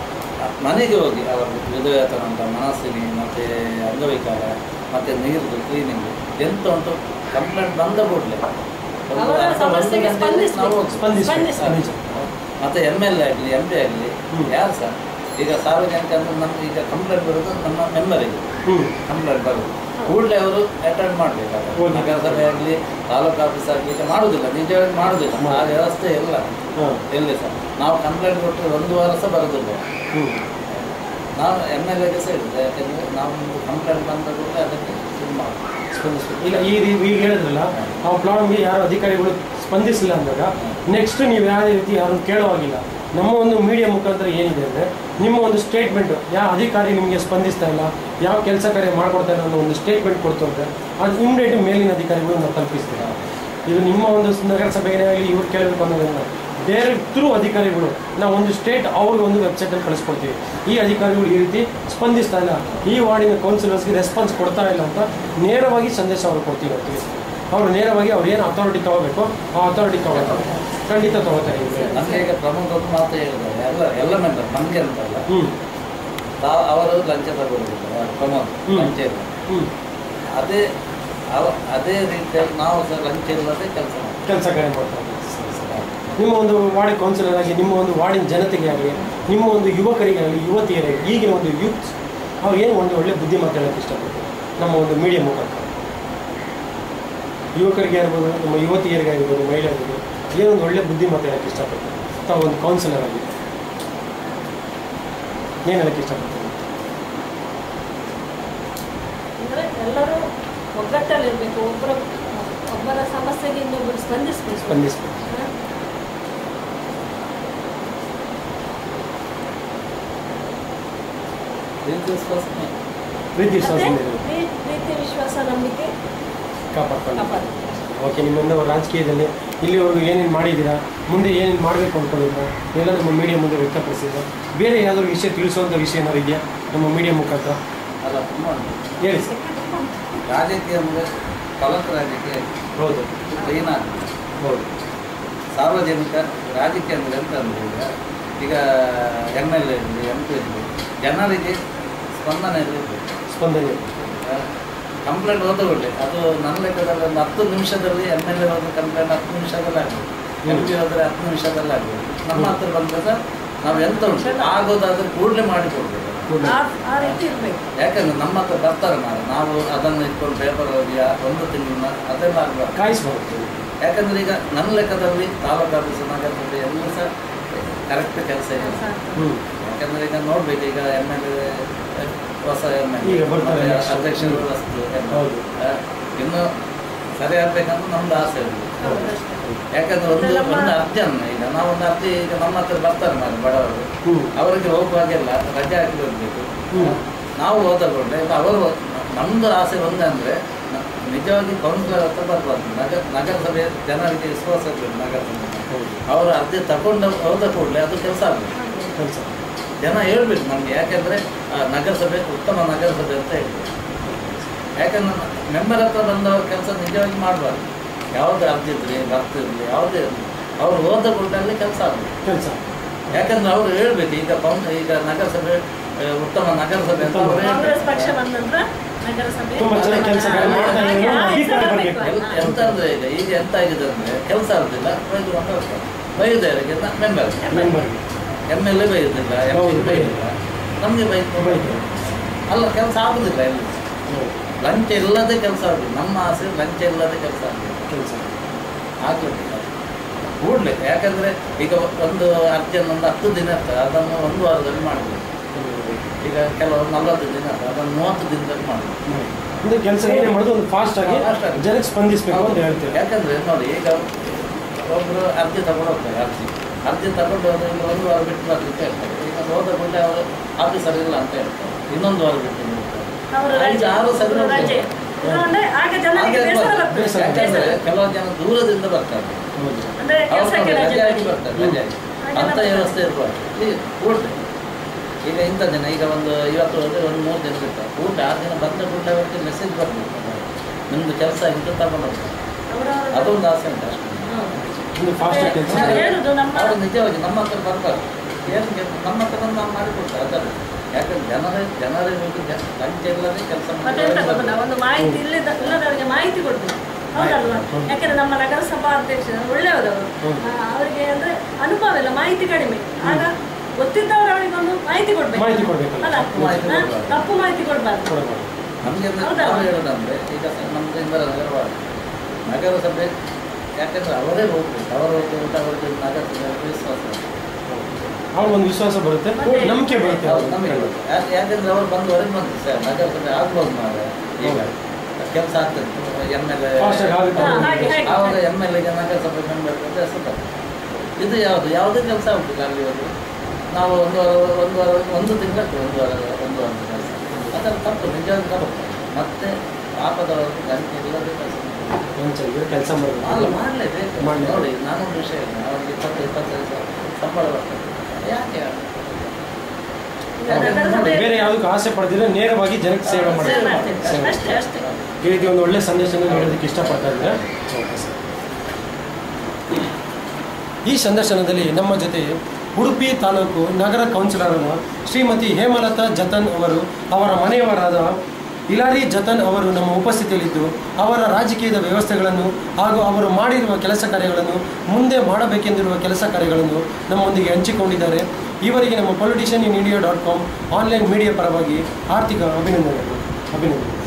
ಮನೆಗೆ ಹೋಗಿ ಅವರ ವಿಧವೇತನ ಅಂತ ಮನಸ್ಸಿನಿ ಮತ್ತು ಅಂಗವಿಕಾರ ಮತ್ತು ನೀರು ಕ್ಲೀನಿಂಗ್ ಎಂತ ಉಂಟು ಕಂಪ್ಲೇಂಟ್ ಬಂದ ಕೂಡಲೇ ಅವರ ಸಮಸ್ಯೆಗೆ ಸ್ಪಂದಿಸ್ಬೇಕು. ಸ್ಪಂದಿಸ್ಬೇಕು ಸ್ಪಂದಿಸ್ಬೇಕು. ನಿಜ. ಮತ್ತೆ ಎಮ್ ಎಲ್ ಎ ಆಗಲಿ ಎಂ ಪಿ ಆಗಲಿ ಹ್ಮ್. ಯಾರು ಸಹ ಈಗ ಸಾರ್ವಜನಿಕ ಅಂದ್ರೆ ನಮ್ಗೆ ಈಗ ಕಂಪ್ಲೇಂಟ್ ಬರೋದು ನಮ್ಮ ಮೆಂಬರಿಗೆ ಹ್ಞೂ ಕಂಪ್ಲೇಂಟ್ ಬರೋದು ಕೂಡಲೇ ಅವರು ಅಟೆಂಡ್ ಮಾಡಬೇಕಾಗುತ್ತೆ ಹೌದು. ನಗರಸಭೆ ಆಗಲಿ ತಾಲೂಕು ಆಫೀಸ್ ಆಗಲಿ ಈಗ ಮಾಡುವುದಿಲ್ಲ ನಿಜವಾಗಿ ಮಾಡುವುದಿಲ್ಲ ಆ ವ್ಯವಸ್ಥೆ ಇಲ್ಲ ಹಾಂ ಎಲ್ಲಿ ಸಹ ನಾವು ಕಂಪ್ಲೇಂಟ್ ಕೊಟ್ಟರೆ ಒಂದು ವಾರ ಸಹ ಬರೋದಿಲ್ಲ ಹ್ಞೂ ನಾವು ಎಮ್ ಎಲ್ ಎಗೆ ಸಹ ಇರುತ್ತೆ ಯಾಕೆಂದರೆ ನಾವು ಒಂದು ಕಂಪ್ಲೇಂಟ್ ಬಂದ ಕೂಡಲೇ ಅದಕ್ಕೆ ಇದು ಮಾಡ್ತೀವಿ ಸ್ಪಂದಿಸ್ಬೇಕು ಇಲ್ಲ ಈ ರೀ- ಈಗ ಹೇಳಿದ್ರಲ್ಲ ಆ ಪ್ಲಾನ್ಗೆ ಯಾರು ಅಧಿಕಾರಿಗಳು ಸ್ಪಂದಿಸಿಲ್ಲ ಅಂದಾಗ ನೆಕ್ಸ್ಟ್ ನೀವು ಯಾವುದೇ ರೀತಿ ಯಾರನ್ನು ಕೇಳುವಾಗಿಲ್ಲ ನಮ್ಮ ಒಂದು ಮೀಡಿಯಾ ಮುಖಾಂತರ ಏನಿದೆ ಅಂದರೆ ನಿಮ್ಮ ಒಂದು ಸ್ಟೇಟ್ಮೆಂಟ್ ಯಾವ ಅಧಿಕಾರಿ ನಿಮಗೆ ಸ್ಪಂದಿಸ್ತಾ ಇಲ್ಲ ಯಾವ ಕೆಲಸ ಕಾರ್ಯ ಮಾಡ್ಕೊಡ್ತಾ ಇಲ್ಲ ಅನ್ನೋ ಒಂದು ಸ್ಟೇಟ್ಮೆಂಟ್ ಕೊಡ್ತು ಅಂದರೆ ಅದು ಇಮಿಡಿಯೇಟ್ ಮೇಲಿನ ಅಧಿಕಾರಿಗಳು ನಾವು ತಲುಪಿಸ್ತೀವಿ ಇದು ನಿಮ್ಮ ಒಂದು ನಗರಸಭೆಗೆ ಆಗಲಿ ಇವ್ರು ಕೇಳಬೇಕು ಅನ್ನೋದಿಲ್ಲ ಬೇರೆ ಥ್ರೂ ಅಧಿಕಾರಿಗಳು ನಾವು ಒಂದು ಸ್ಟೇಟ್ ಅವ್ರಿಗೆ ಒಂದು ವೆಬ್ಸೈಟಲ್ಲಿ ಕಳಿಸ್ಕೊಡ್ತೀವಿ ಈ ಅಧಿಕಾರಿಗಳು ಈ ರೀತಿ ಸ್ಪಂದಿಸ್ತಾ ಇಲ್ಲ ಈ ವಾರ್ಡಿನ ಕೌನ್ಸಿಲರ್ಸ್ಗೆ ರೆಸ್ಪಾನ್ಸ್ ಕೊಡ್ತಾ ಇಲ್ಲ ಅಂತ ನೇರವಾಗಿ ಸಂದೇಶ ಅವ್ರು ಕೊಡ್ತೀವಿ ನಾವು ತಿಳಿಸಿ ಅವರು ನೇರವಾಗಿ ಅವ್ರು ಏನು ಅಥಾರಿಟಿ ತಗೋಬೇಕು ಆ ಅಥಾರಿಟಿ ತಗೋತಾರೆ ಖಂಡಿತ ತಗೋತಾರೆ ಇವ್ರು. ನಮಗೆ ಈಗ ಪ್ರಮುಖ ಮಾತು ಹೇಳಿದ್ದಾರೆ ಎಲ್ಲ ಎಲ್ಲ ಮೆಂಬರ್ ನಮಗೆ ಅಂತಲ್ಲ ಹ್ಞೂ ತಾವು ಅವರು ಲಂಚ ತಗೊಳ್ಳಿಲ್ಲ ಪ್ರಮೋದ್ ಹ್ಮ್. ಲಂಚ ಇಲ್ಲ ಹ್ಞೂ ಅದೇ ಅವ ಅದೇ ರೀತಿಯಾಗಿ ನಾವು ಸಹ ಲಂಚ ಇಲ್ಲದೆ ಕೆಲಸ ಮಾಡ್ತೀವಿ ಕೆಲಸ ಕಾರ್ಯ ಮಾಡ್ತಾರೆ ನಿಮ್ಮ ಒಂದು ವಾರ್ಡ್ ಕೌನ್ಸಿಲರ್ ಆಗಿ ನಿಮ್ಮ ಒಂದು ವಾರ್ಡಿನ ಜನತೆಗೆ ಆಗಲಿ ನಿಮ್ಮ ಒಂದು ಯುವಕರಿಗೆ ಆಗಲಿ ಯುವತಿಯರಿಗೆ ಈಗಿನ ಒಂದು ಯೂತ್ ಅವ್ರು ಏನು ಒಂದು ಒಳ್ಳೆ ಬುದ್ಧಿ ಮಾತಾಡೋಕ್ಕೆ ಇಷ್ಟಪಡ್ತಾರೆ ನಮ್ಮ ಒಂದು ಮೀಡಿಯಾ ಮುಖಾಂತರ ಯುವಕರಿಗೆ ಇರ್ಬೋದು ನಮ್ಮ ಯುವತಿಯರಿಗೆ ಆಗಿರ್ಬೋದು ಮಹಿಳೆಯರಿಗೆ ಏನೊಂದು ಒಳ್ಳೆ ಬುದ್ಧಿ ಮಾತಾಡೋಕ್ಕೆ ಇಷ್ಟಪಡ್ತಾರೆ ತಾವು ಒಂದು ಕೌನ್ಸಿಲರ್ ಆಗಿ ಏನು ಹೇಳಕ್ಕೆ ಇಷ್ಟಪಡ್ತಾರೆ ಅಂದ್ರೆ ಎಲ್ಲರೂ ಒಗ್ಗಟ್ಟಲ್ಲಿರ್ಬೇಕು ಒಬ್ಬರ ಒಬ್ಬರ ಸಮಸ್ಯೆಗೆ ಇನ್ನೊಬ್ಬರು ಸ್ಪಂದಿಸ್ಬೇಕು ಸ್ಪಂದಿಸ್ಬೇಕು ಹ? ಪ್ರೀತಿ ವಿಶ್ವಾಸನೆ ಪ್ರೀತಿ ವಿಶ್ವಾಸ ಮತ್ತೆ ಪ್ರೀ- ಪ್ರೀತಿ ವಿಶ್ವಾಸ ನಂಬಿಕೆ ಕಾಪಾಡ್ಕೊಂಡು ಕಾಪಾಡು ಓಕೆ ನಿಮ್ಮಿಂದ ರಾಜಕೀಯದಲ್ಲಿ ಇಲ್ಲಿವರೆಗೂ ಏನೇನು ಮಾಡಿದ್ದೀರಾ ಮುಂದೆ ಏನೇನು ಮಾಡಬೇಕು ಅಂದ್ಕೊಂಡಿದ್ದೀರಾ ಎಲ್ಲ ನಮ್ಮ ಮೀಡಿಯಾ ಮುಂದೆ ವ್ಯಕ್ತಪಡಿಸಿದ್ರೆ ಬೇರೆ ಯಾವ್ದಾದ್ರು ವಿಷಯ ತಿಳಿಸುವಂಥ ವಿಷಯ ಏನಾದ್ರು ಇದೆಯಾ ನಮ್ಮ ಮೀಡಿಯಾ ಮುಖಾಂತರ ಅಲ್ಲ ತುಂಬ ಉಂಟು ಹೇಳಿ ಸರ್ ರಾಜಕೀಯ ಅಂದರೆ ಫಲಕ ರಾಜಕೀಯ ಹೌದು ಕ್ಲೀನ್ ಆಗಿದೆ ಹೌದು ಸಾರ್ವಜನಿಕ ರಾಜಕೀಯ ಅಂದರೆ ಎಂತ ಅಂದರೆ ಈಗ ಈಗ ಎಮ್ ಎಲ್ ಎ ಇರಲಿ ಎಂ ಪಿ ಇರಲಿ ಜನರಿಗೆ ಸ್ಪಂದನೆ ಇರಬೇಕು ಸ್ಪಂದನೆ ಕಂಪ್ಲೇಂಟ್ ಹೋದ ಒಳ್ಳೆ ಅದು ನನ್ನ ಲೆಕ್ಕದಲ್ಲಿ ಒಂದು ಹತ್ತು ನಿಮಿಷದಲ್ಲಿ ಎಮ್ ಎಲ್ ಎ ಒಂದು ಕಂಪ್ಲೇಂಟ್ ಹತ್ತು ನಿಮಿಷದಲ್ಲಿ ಆಗ್ತದೆ ಎಂ ಪಿ ಹೋದ್ರೆ ಹತ್ತು ನಿಮಿಷದಲ್ಲಿ ಆಗ್ಬೋದು ನಮ್ಮ ಹತ್ರ ಬಂದಾಗ ನಾವು ಎಂತ ಉಂಟು ಆಗೋದಾದ್ರೆ ಕೂಡಲೇ ಮಾಡಿ ಕೊಡ್ಬೇಕು ಆ- ಆ ರೀತಿ ಇರ್ಬೇಕು ಯಾಕಂದ್ರೆ ನಮ್ಮ ಹತ್ರ ಬರ್ತಾರೆ ಮಾರ ನಾವು ಅದನ್ನು ಇಟ್ಕೊಂಡು ಪೇಪರ್ ಓದಿ ಆ ಒಂದು ತಿಂಗಳಿನ ಅದೆಲ್ಲ ಆಗ್ಬಾರ್ದು ಕಾಯಿಸ್ಬಾರ್ದು ಯಾಕಂದ್ರೆ ಈಗ ನನ್ನ ಲೆಕ್ಕದಲ್ಲಿ ತಾಲೂಕು ಆಫೀಸ್ ನಗರದಲ್ಲಿ ಎಲ್ಲ ಸಹ ಕರೆಕ್ಟ್ ಕೆಲಸ ಇದೆ ಹ್ಮ್ ಯಾಕಂದ್ರೆ ಈಗ ನೋಡ್ಬೇಕು ಈಗ ಎಮ್ ಎಲ್ ಎ ಹೊಸ ಎಮ್ ಎಲ್ ಈಗ ಬರ್ತಾರೆ election. ಅಧ್ಯಕ್ಷರು ವಸ್ತು ಹೌದು. ಇನ್ನು ಸರಿ ಆಗ್ಬೇಕಂತ ನಮ್ದು ಆಸೆ ಇದೆ ಹೌದಷ್ಟೇ. ಯಾಕಂದ್ರೆ ಒಂದು ನಮ್ಮ- ಒಂದು ಅರ್ಜಿಯನ್ನು ಈಗ ನಾವು ಒಂದು ಅರ್ಜಿ ಈಗ ನಮ್ಮ ಹತ್ರ ಬರ್ತಾರೆ ಮಾರ ಬಡವರು ಹ್ಮ್ ಅವರಿಗೆ ಹೋಗುವಾಗೆಲ್ಲ ರಜೆ ಹಾಕಿ ಹೋಗ್ಬೇಕು ಹ್ಮ್. ನಾವು ಹೋದ ಕೂಡಲೇ ಈಗ ಅವರು ನಮ್ದು ಆಸೆ ಒಂದೇ ಅಂದ್ರೆ ನ- ನಿಜವಾಗಿ ಕೌನ್ಸಿಲರ್ ಹತ್ರ ಬರ್ಬಾರ್ದು ನಗರ ನಗರಸಭೆ ಜನರಿಗೆ ವಿಶ್ವಾಸ ಇರಬೇಕು ನಗರಸಭೆ ಹೌದು ಅವರು ಅರ್ಜಿ ತಗೊಂಡು ಹೋದ ಕೂಡಲೇ ಅದು ಕೆಲಸ ಆಗಬೇಕು ಹಾಗೆ. ಕೆಲಸ ಜನ ಹೇಳ್ಬೇಕು ನಮಗೆ ಯಾಕೆಂದ್ರೆ ಆ, ನಗರಸಭೆ ಉತ್ತಮ ನಗರಸಭೆ ಅಂತ ಹೇಳ್ಬೇಕು ಯಾಕಂದ್ರೆ ಮೆಂಬರ್ ಹತ್ರ ಬಂದವ್ರ ಕೆಲಸ ನಿಜವಾಗಿ ಮಾಡಬಾರ್ದು ಯಾವುದೇ ಅರ್ಜಿ ಇರಲಿ ಬರ್ತಿರಲಿ ಯಾವುದೇ ಇರಲಿ ಅವ್ರು ಹೋದ ಕೂಡಲೇ ಕೆಲಸ ಆಗಬೇಕು ಕೆಲಸ ಯಾಕಂದ್ರೆ ಅವರು ಹೇಳ್ಬೇಕು ಈಗ ಕೌನ್ ಈಗ ನಗರಸಭೆ ಆ, ಉತ್ತಮ ನಗರಸಭೆ ಅಂತ ಅವ್ರು ಕಾಂಗ್ರೆಸ್ ಪಕ್ಷ ಹೇಳ್ಬೇಕು ಬಂದ ನಂತರ ನಗರಸಭೆ ತುಂಬಾ ಚೆನ್ನಾಗಿ ಕೆಲ್ಸಗಳು ಮಾಡ್ತಾ ಇದ್ದಾರೆ ಅನ್ನೋ ಅಭಿಪ್ರಾಯ ಬರ್ಬೇಕು. ಎಲ್- ಎಂತ ಅಂದ್ರೆ ಈಗ ಈಗ ಎಂತ ಆಗಿದೆ ಅಂದ್ರೆ ಕೆಲಸ ಆಗುದಿಲ್ಲ ಬೈದುಕೊಂಡು ಹೋಗ್ತಾರೆ ಬೈದವರಿಗೆ ಮೆಂಬರ್ ಮೆಂಬರ್ಗೆ ಎಮ್ ಎಲ್ ಎ ಬೈಯುದಿಲ್ಲ ಎಂ ಹೌದು, ಪಿ ಬೈಯುದಿಲ್ಲ ನಮಗೆ ಬೈದು ಬೈತಾರೆ. ಅಲ್ಲ ಕೆಲಸ ಆಗುದಿಲ್ಲ ಎಲ್ಲಿ ಹೌದು. ಲಂಚ ಇಲ್ಲದೆ ಕೆಲಸ ಆಗುದಿಲ್ಲ ನಮ್ಮ ಆಸೆ ಲಂಚ ಇಲ್ಲದೆ ಕೆಲಸ ಆಗುದಿಲ್ಲ ಕೆಲಸ ಆಗ್ಲಿಕ್ಕಿಲ್ಲ ಕೂಡ್ಲೆ ಯಾಕಂದ್ರೆ ಈಗ ಒಂದು ಅರ್ಜಿಯನ್ನು ಒಂದು ಹತ್ತು ದಿನ ಇರ್ತದೆ ಅದನ್ನು ಒಂದು ವಾರದಲ್ಲಿ ಮಾಡಬೇಕು ಈಗ ಕೆಲವು ನಲವತ್ತು ದಿನ ಇರ್ತದೆ ಅದನ್ನು ಮೂವತ್ತು ದಿನದಲ್ಲಿ ಮಾಡಬೇಕು ಅಂದ್ರೆ ಕೆಲಸ ಏನೇ ಮಾಡೋದು ಒಂದು ಫಾಸ್ಟ್ ಆಗಿ Fast ಆಗಿ. ಜನಕ್ಕೆ ಸ್ಪಂದಿಸಬೇಕು ಅಂತ ಹೇಳ್ತೇವೆ ಯಾಕಂದ್ರೆ ನೋಡಿ ಈಗ ಒಬ್ರು ಅರ್ಜಿ ತಗೊಂಡು ಹೋಗ್ತಾರೆ ಅರ್ಜಿ ಅರ್ಜಿ ತಗೊಂಡು ಹೋದ್ರೆ ಈಗ ಒಂದು ವಾರ ಬಿಟ್ಟು ಬರ್ಲಿಕ್ಕೆ ಹೇಳ್ತಾರೆ ಈಗ ಹೋದ ಕೂಡಲೇ ಅವರು ಆಫೀಸರ್ ಇಲ್ಲ ಅಂತ ಹೇಳ್ತಾರೆ ಇನ್ನೊಂದು ವಾರ ಬಿಟ್ಟು ಬರ್ತಾರೆ. ಅವರು ಐದು ಆರು ಸರಿ ರಜೆ ಹೋಗ್ತಾರೆ. ಇಲ್ಲಾಂದ್ರೆ ಆಗ ಜನರಿಗೆ ಹಾಗೆ ಬೇಸರ ಬರ್ತದೆ. ಬೇಸರ. ಬರ್ತದೆ ಯಾಕಂದ್ರೆ ಬೇಸರ. ಕೆಲವು ಜನ ದೂರದಿಂದ ಬರ್ತಾರೆ ಹೌದು ಅಂದ್ರೆ ಅವ್ರು ಕೆಲಸಕ್ಕೆ ನೋಡಿ, ರಜೆ ರಜೆ ಹಾಕಿ ಬೇಕು. ಬರ್ತಾರೆ ರಜೆ ಹಾಕಿ. ಹಾಗೆಲ್ಲ ಅಂತ ಬರ್ತಾರೆ. ವ್ಯವಸ್ಥೆ ಇರ್ಬಾರ್ದು ಈಗ ಊಟ ಈಗ ಇಂಥ ದಿನ ಈಗ ಒಂದು ಇವತ್ತು ಹೋದ್ರೆ ಒಂದು ಮೂರು ದಿನ ಬಿಡ್ತಾರೆ ಊಟ ಆ ದಿನ ಬಂದ ಕೂಡಲೇ ಅವರಿಗೆ ಮೆಸೇಜ್ ಬರ್ಬೇಕು ನಿಮ್ದು ಕೆಲಸ ಆಗಿದ್ದು ತಗೊಂಡು ಹೋಗ್ತಾರೆ ಅವರವರ- ಅದೊಂದು ಆಸೆ ಉಂಟು ಅಷ್ಟೇ ಹೌದು. ಒಂದು ಫಾಸ್ಟ್ ಆಗಿ ಕೆಲಸ ನಾವು ಹೇಳುದು ನಮ್ಮ ಅವರು ನಿಜವಾಗಿ ನಮ್ಮ ಹತ್ರ ಬರ್ಬಾರ್ದು ಏನು ಕೆಲ್ಸ ನಮ್ಮ ಹತ್ರ ಬಂದು ನಾವು ಮಾಡಿಕೊಡ್ತಾರೆ ಅದಲ್ಲ ಯಾಕಂದ್ರೆ ಜನರ ಜನರಿಗೆ ಜ- ಲಂಚ ಇಲ್ಲದೆ ಕೆಲಸ ಮತ್ತೆ ಎಂತ ಗೊತ್ತುಂಟಾ? ಒಂದು ಮಾಹಿತಿ ಇಲ್ಲದ ಇಲ್ಲದವರಿಗೆ ಮಾಹಿತಿ ಕೊಡ್ಬೇಕು ಹೌದಲ್ವಾ ಹೌದು. ಯಾಕಂದ್ರೆ ನಮ್ಮ ನಗರಸಭಾ ಅಧ್ಯಕ್ಷ ಒಳ್ಳೆಯವರು ಹೌದು. ಅವರಿಗೆ ಅಂದ್ರೆ ಅನುಭವ ಇಲ್ಲ ಮಾಹಿತಿ ಕಡಿಮೆ ಆಗ ಗೊತ್ತಿದ್ದವರು ಅವರಿಗೊಂದು ಮಾಹಿತಿ ಕೊಡ್ಬೇಕು ಮಾಹಿತಿ ಕೊಡ್ಬೇಕಲ್ಲ. ಅಲ್ಲ ತಪ್ಪು ಮಾಹಿತಿ ಹಾ? ಕೊಡ್ಬಾರ್ದು. ತಪ್ಪು ಮಾಹಿತಿ ಕೊಡ್ಬಾರ್ದು ಕೊಡಬಾರ್ದು ನಮಗೆ ಹೌದಾ? ನಾವು ಹೇಳೋದಂದ್ರೆ ಈಗ ಸ- ನಮ್ದು ಇಂದರ ನಗರವಾದ ನಗರಸಭೆ ಯಾಕಂದ್ರೆ ಅವರೇ ಹೋಗ್ಬೇಕು ಅವರು ಊಟ ಅವರಿಗೆ ನಗರಸಭೆ ವಿಶ್ವಾಸ ಅವ್ರಿಗೆ ಒಂದು ವಿಶ್ವಾಸ ಬರುತ್ತೆ ಮತ್ತೆ- ನಂಬಿಕೆ ಬರುತ್ತೆ ಹೌದು, ನಮಗೆ ಗೊತ್ತು. ಯಾಕೆ- ಯಾಕಂದ್ರೆ ಅವ್ರು ಬಂದು ಹೊರಗೆ ಬಂದು ಸರ್ ನಗರಸಭೆ ಆಗ್ಬೋದು ಮಾರೆ ಈಗ ಕೆಲಸ ಆಗ್ತದೆ ಎಮ್ ಎಲ್ Fast ಆಗಿ ಆಗುತ್ತೆ. ಹಾ, ಹಾಗೆ ಹಾಗೆ ಆವಾಗ ಎಮ್ ಎಲ್ ಎಗೆ ನಗರಸಭೆ ಮೆಂಬರ್ ಅಂತ ಹೆಸರು ಇದು ಯಾವುದು ಯಾವುದೇ ಕೆಲಸ ಆಗ್ಬೇಕು ಅಲ್ಲಿ ಹೋದ್ರೆ ನಾವು ಒಂದು ವಾರ ಒಂದು ವಾರ ಒಂದು ತಿಂಗಳು ಒಂದು ವಾರ ಒಂದು ವಾರದ ಕೆಲಸ ಅದರ ತಪ್ಪು ನಿಜವಾದ ತಪ್ಪು ಮತ್ತೆ ಪಾಪದವರೆಗೂ ಗಂಟೆ ಇಲ್ಲದೆ ಕೆಲಸ ಮಾಡ್ಬೇಕು. ಕೆಲಸ ಅಲ್ಲ ಮಾಡಬೇಕು ಮಾಡಲೇಬೇಕು ಮಾಡ್ಲೇಬೇಕು. ನೋಡಿ ನಾನೊಂದು ವಿಷಯ ಇಲ್ಲ ಅವ್ರಿಗೆ ಇಪ್ಪತ್ತು ಇಪ್ಪತ್ತೈದು ಸಾವಿರ ಸಂಬಳ ಬರ್ತದೆ ಯಾಕೆ ಈಗ ನಗರಸಭೆ ಬೇರೆ ಯಾವುದಕ್ಕೂ ಆಸೆ ಪಡೆದಿಲ್ಲ ನೇರವಾಗಿ ಜನಕ್ಕೆ ಸೇವೆ ಸೇವೆ ಮಾಡಬೇಕು ಮಾಡ್ತೀನಿ. ಸೇವೆ. ಅಷ್ಟೇ ಅಷ್ಟೇ ಈ ರೀತಿ ಒಂದು ಒಳ್ಳೆ ಸಂದೇಶನ ನೀಡೋದಕ್ಕೆ ಇಷ್ಟಪಡ್ತಾ ಇದ್ದಾರೆ ಓಕೆ ಸರ್. ಈ ಸಂದರ್ಶನದಲ್ಲಿ ನಮ್ಮ ಜೊತೆ ಉಡುಪಿ ತಾಲೂಕು ನಗರ ಕೌನ್ಸಿಲರ್ ಆದ ಶ್ರೀಮತಿ ಹೇಮಲತಾ ಜತನ್ ಅವರು ಅವರ ಮನೆಯವರಾದ ಇಲಾರಿ ಜತನ್ ಅವರು ನಮ್ಮ ಉಪಸ್ಥಿತಿಯಲ್ಲಿದ್ದು ಅವರ ರಾಜಕೀಯದ ವ್ಯವಸ್ಥೆಗಳನ್ನು ಹಾಗೂ ಅವರು ಮಾಡಿರುವ ಕೆಲಸ ಕಾರ್ಯಗಳನ್ನು ಮುಂದೆ ಮಾಡಬೇಕೆಂದಿರುವ ಕೆಲಸ ಕಾರ್ಯಗಳನ್ನು ನಮ್ಮೊಂದಿಗೆ ಹಂಚಿಕೊಂಡಿದ್ದಾರೆ ಇವರಿಗೆ ನಮ್ಮ politician in India dot com online media ಪರವಾಗಿ ಆರ್ಥಿಕ ಅಭಿನಂದನೆಗಳು ಅಭಿನಂದನೆ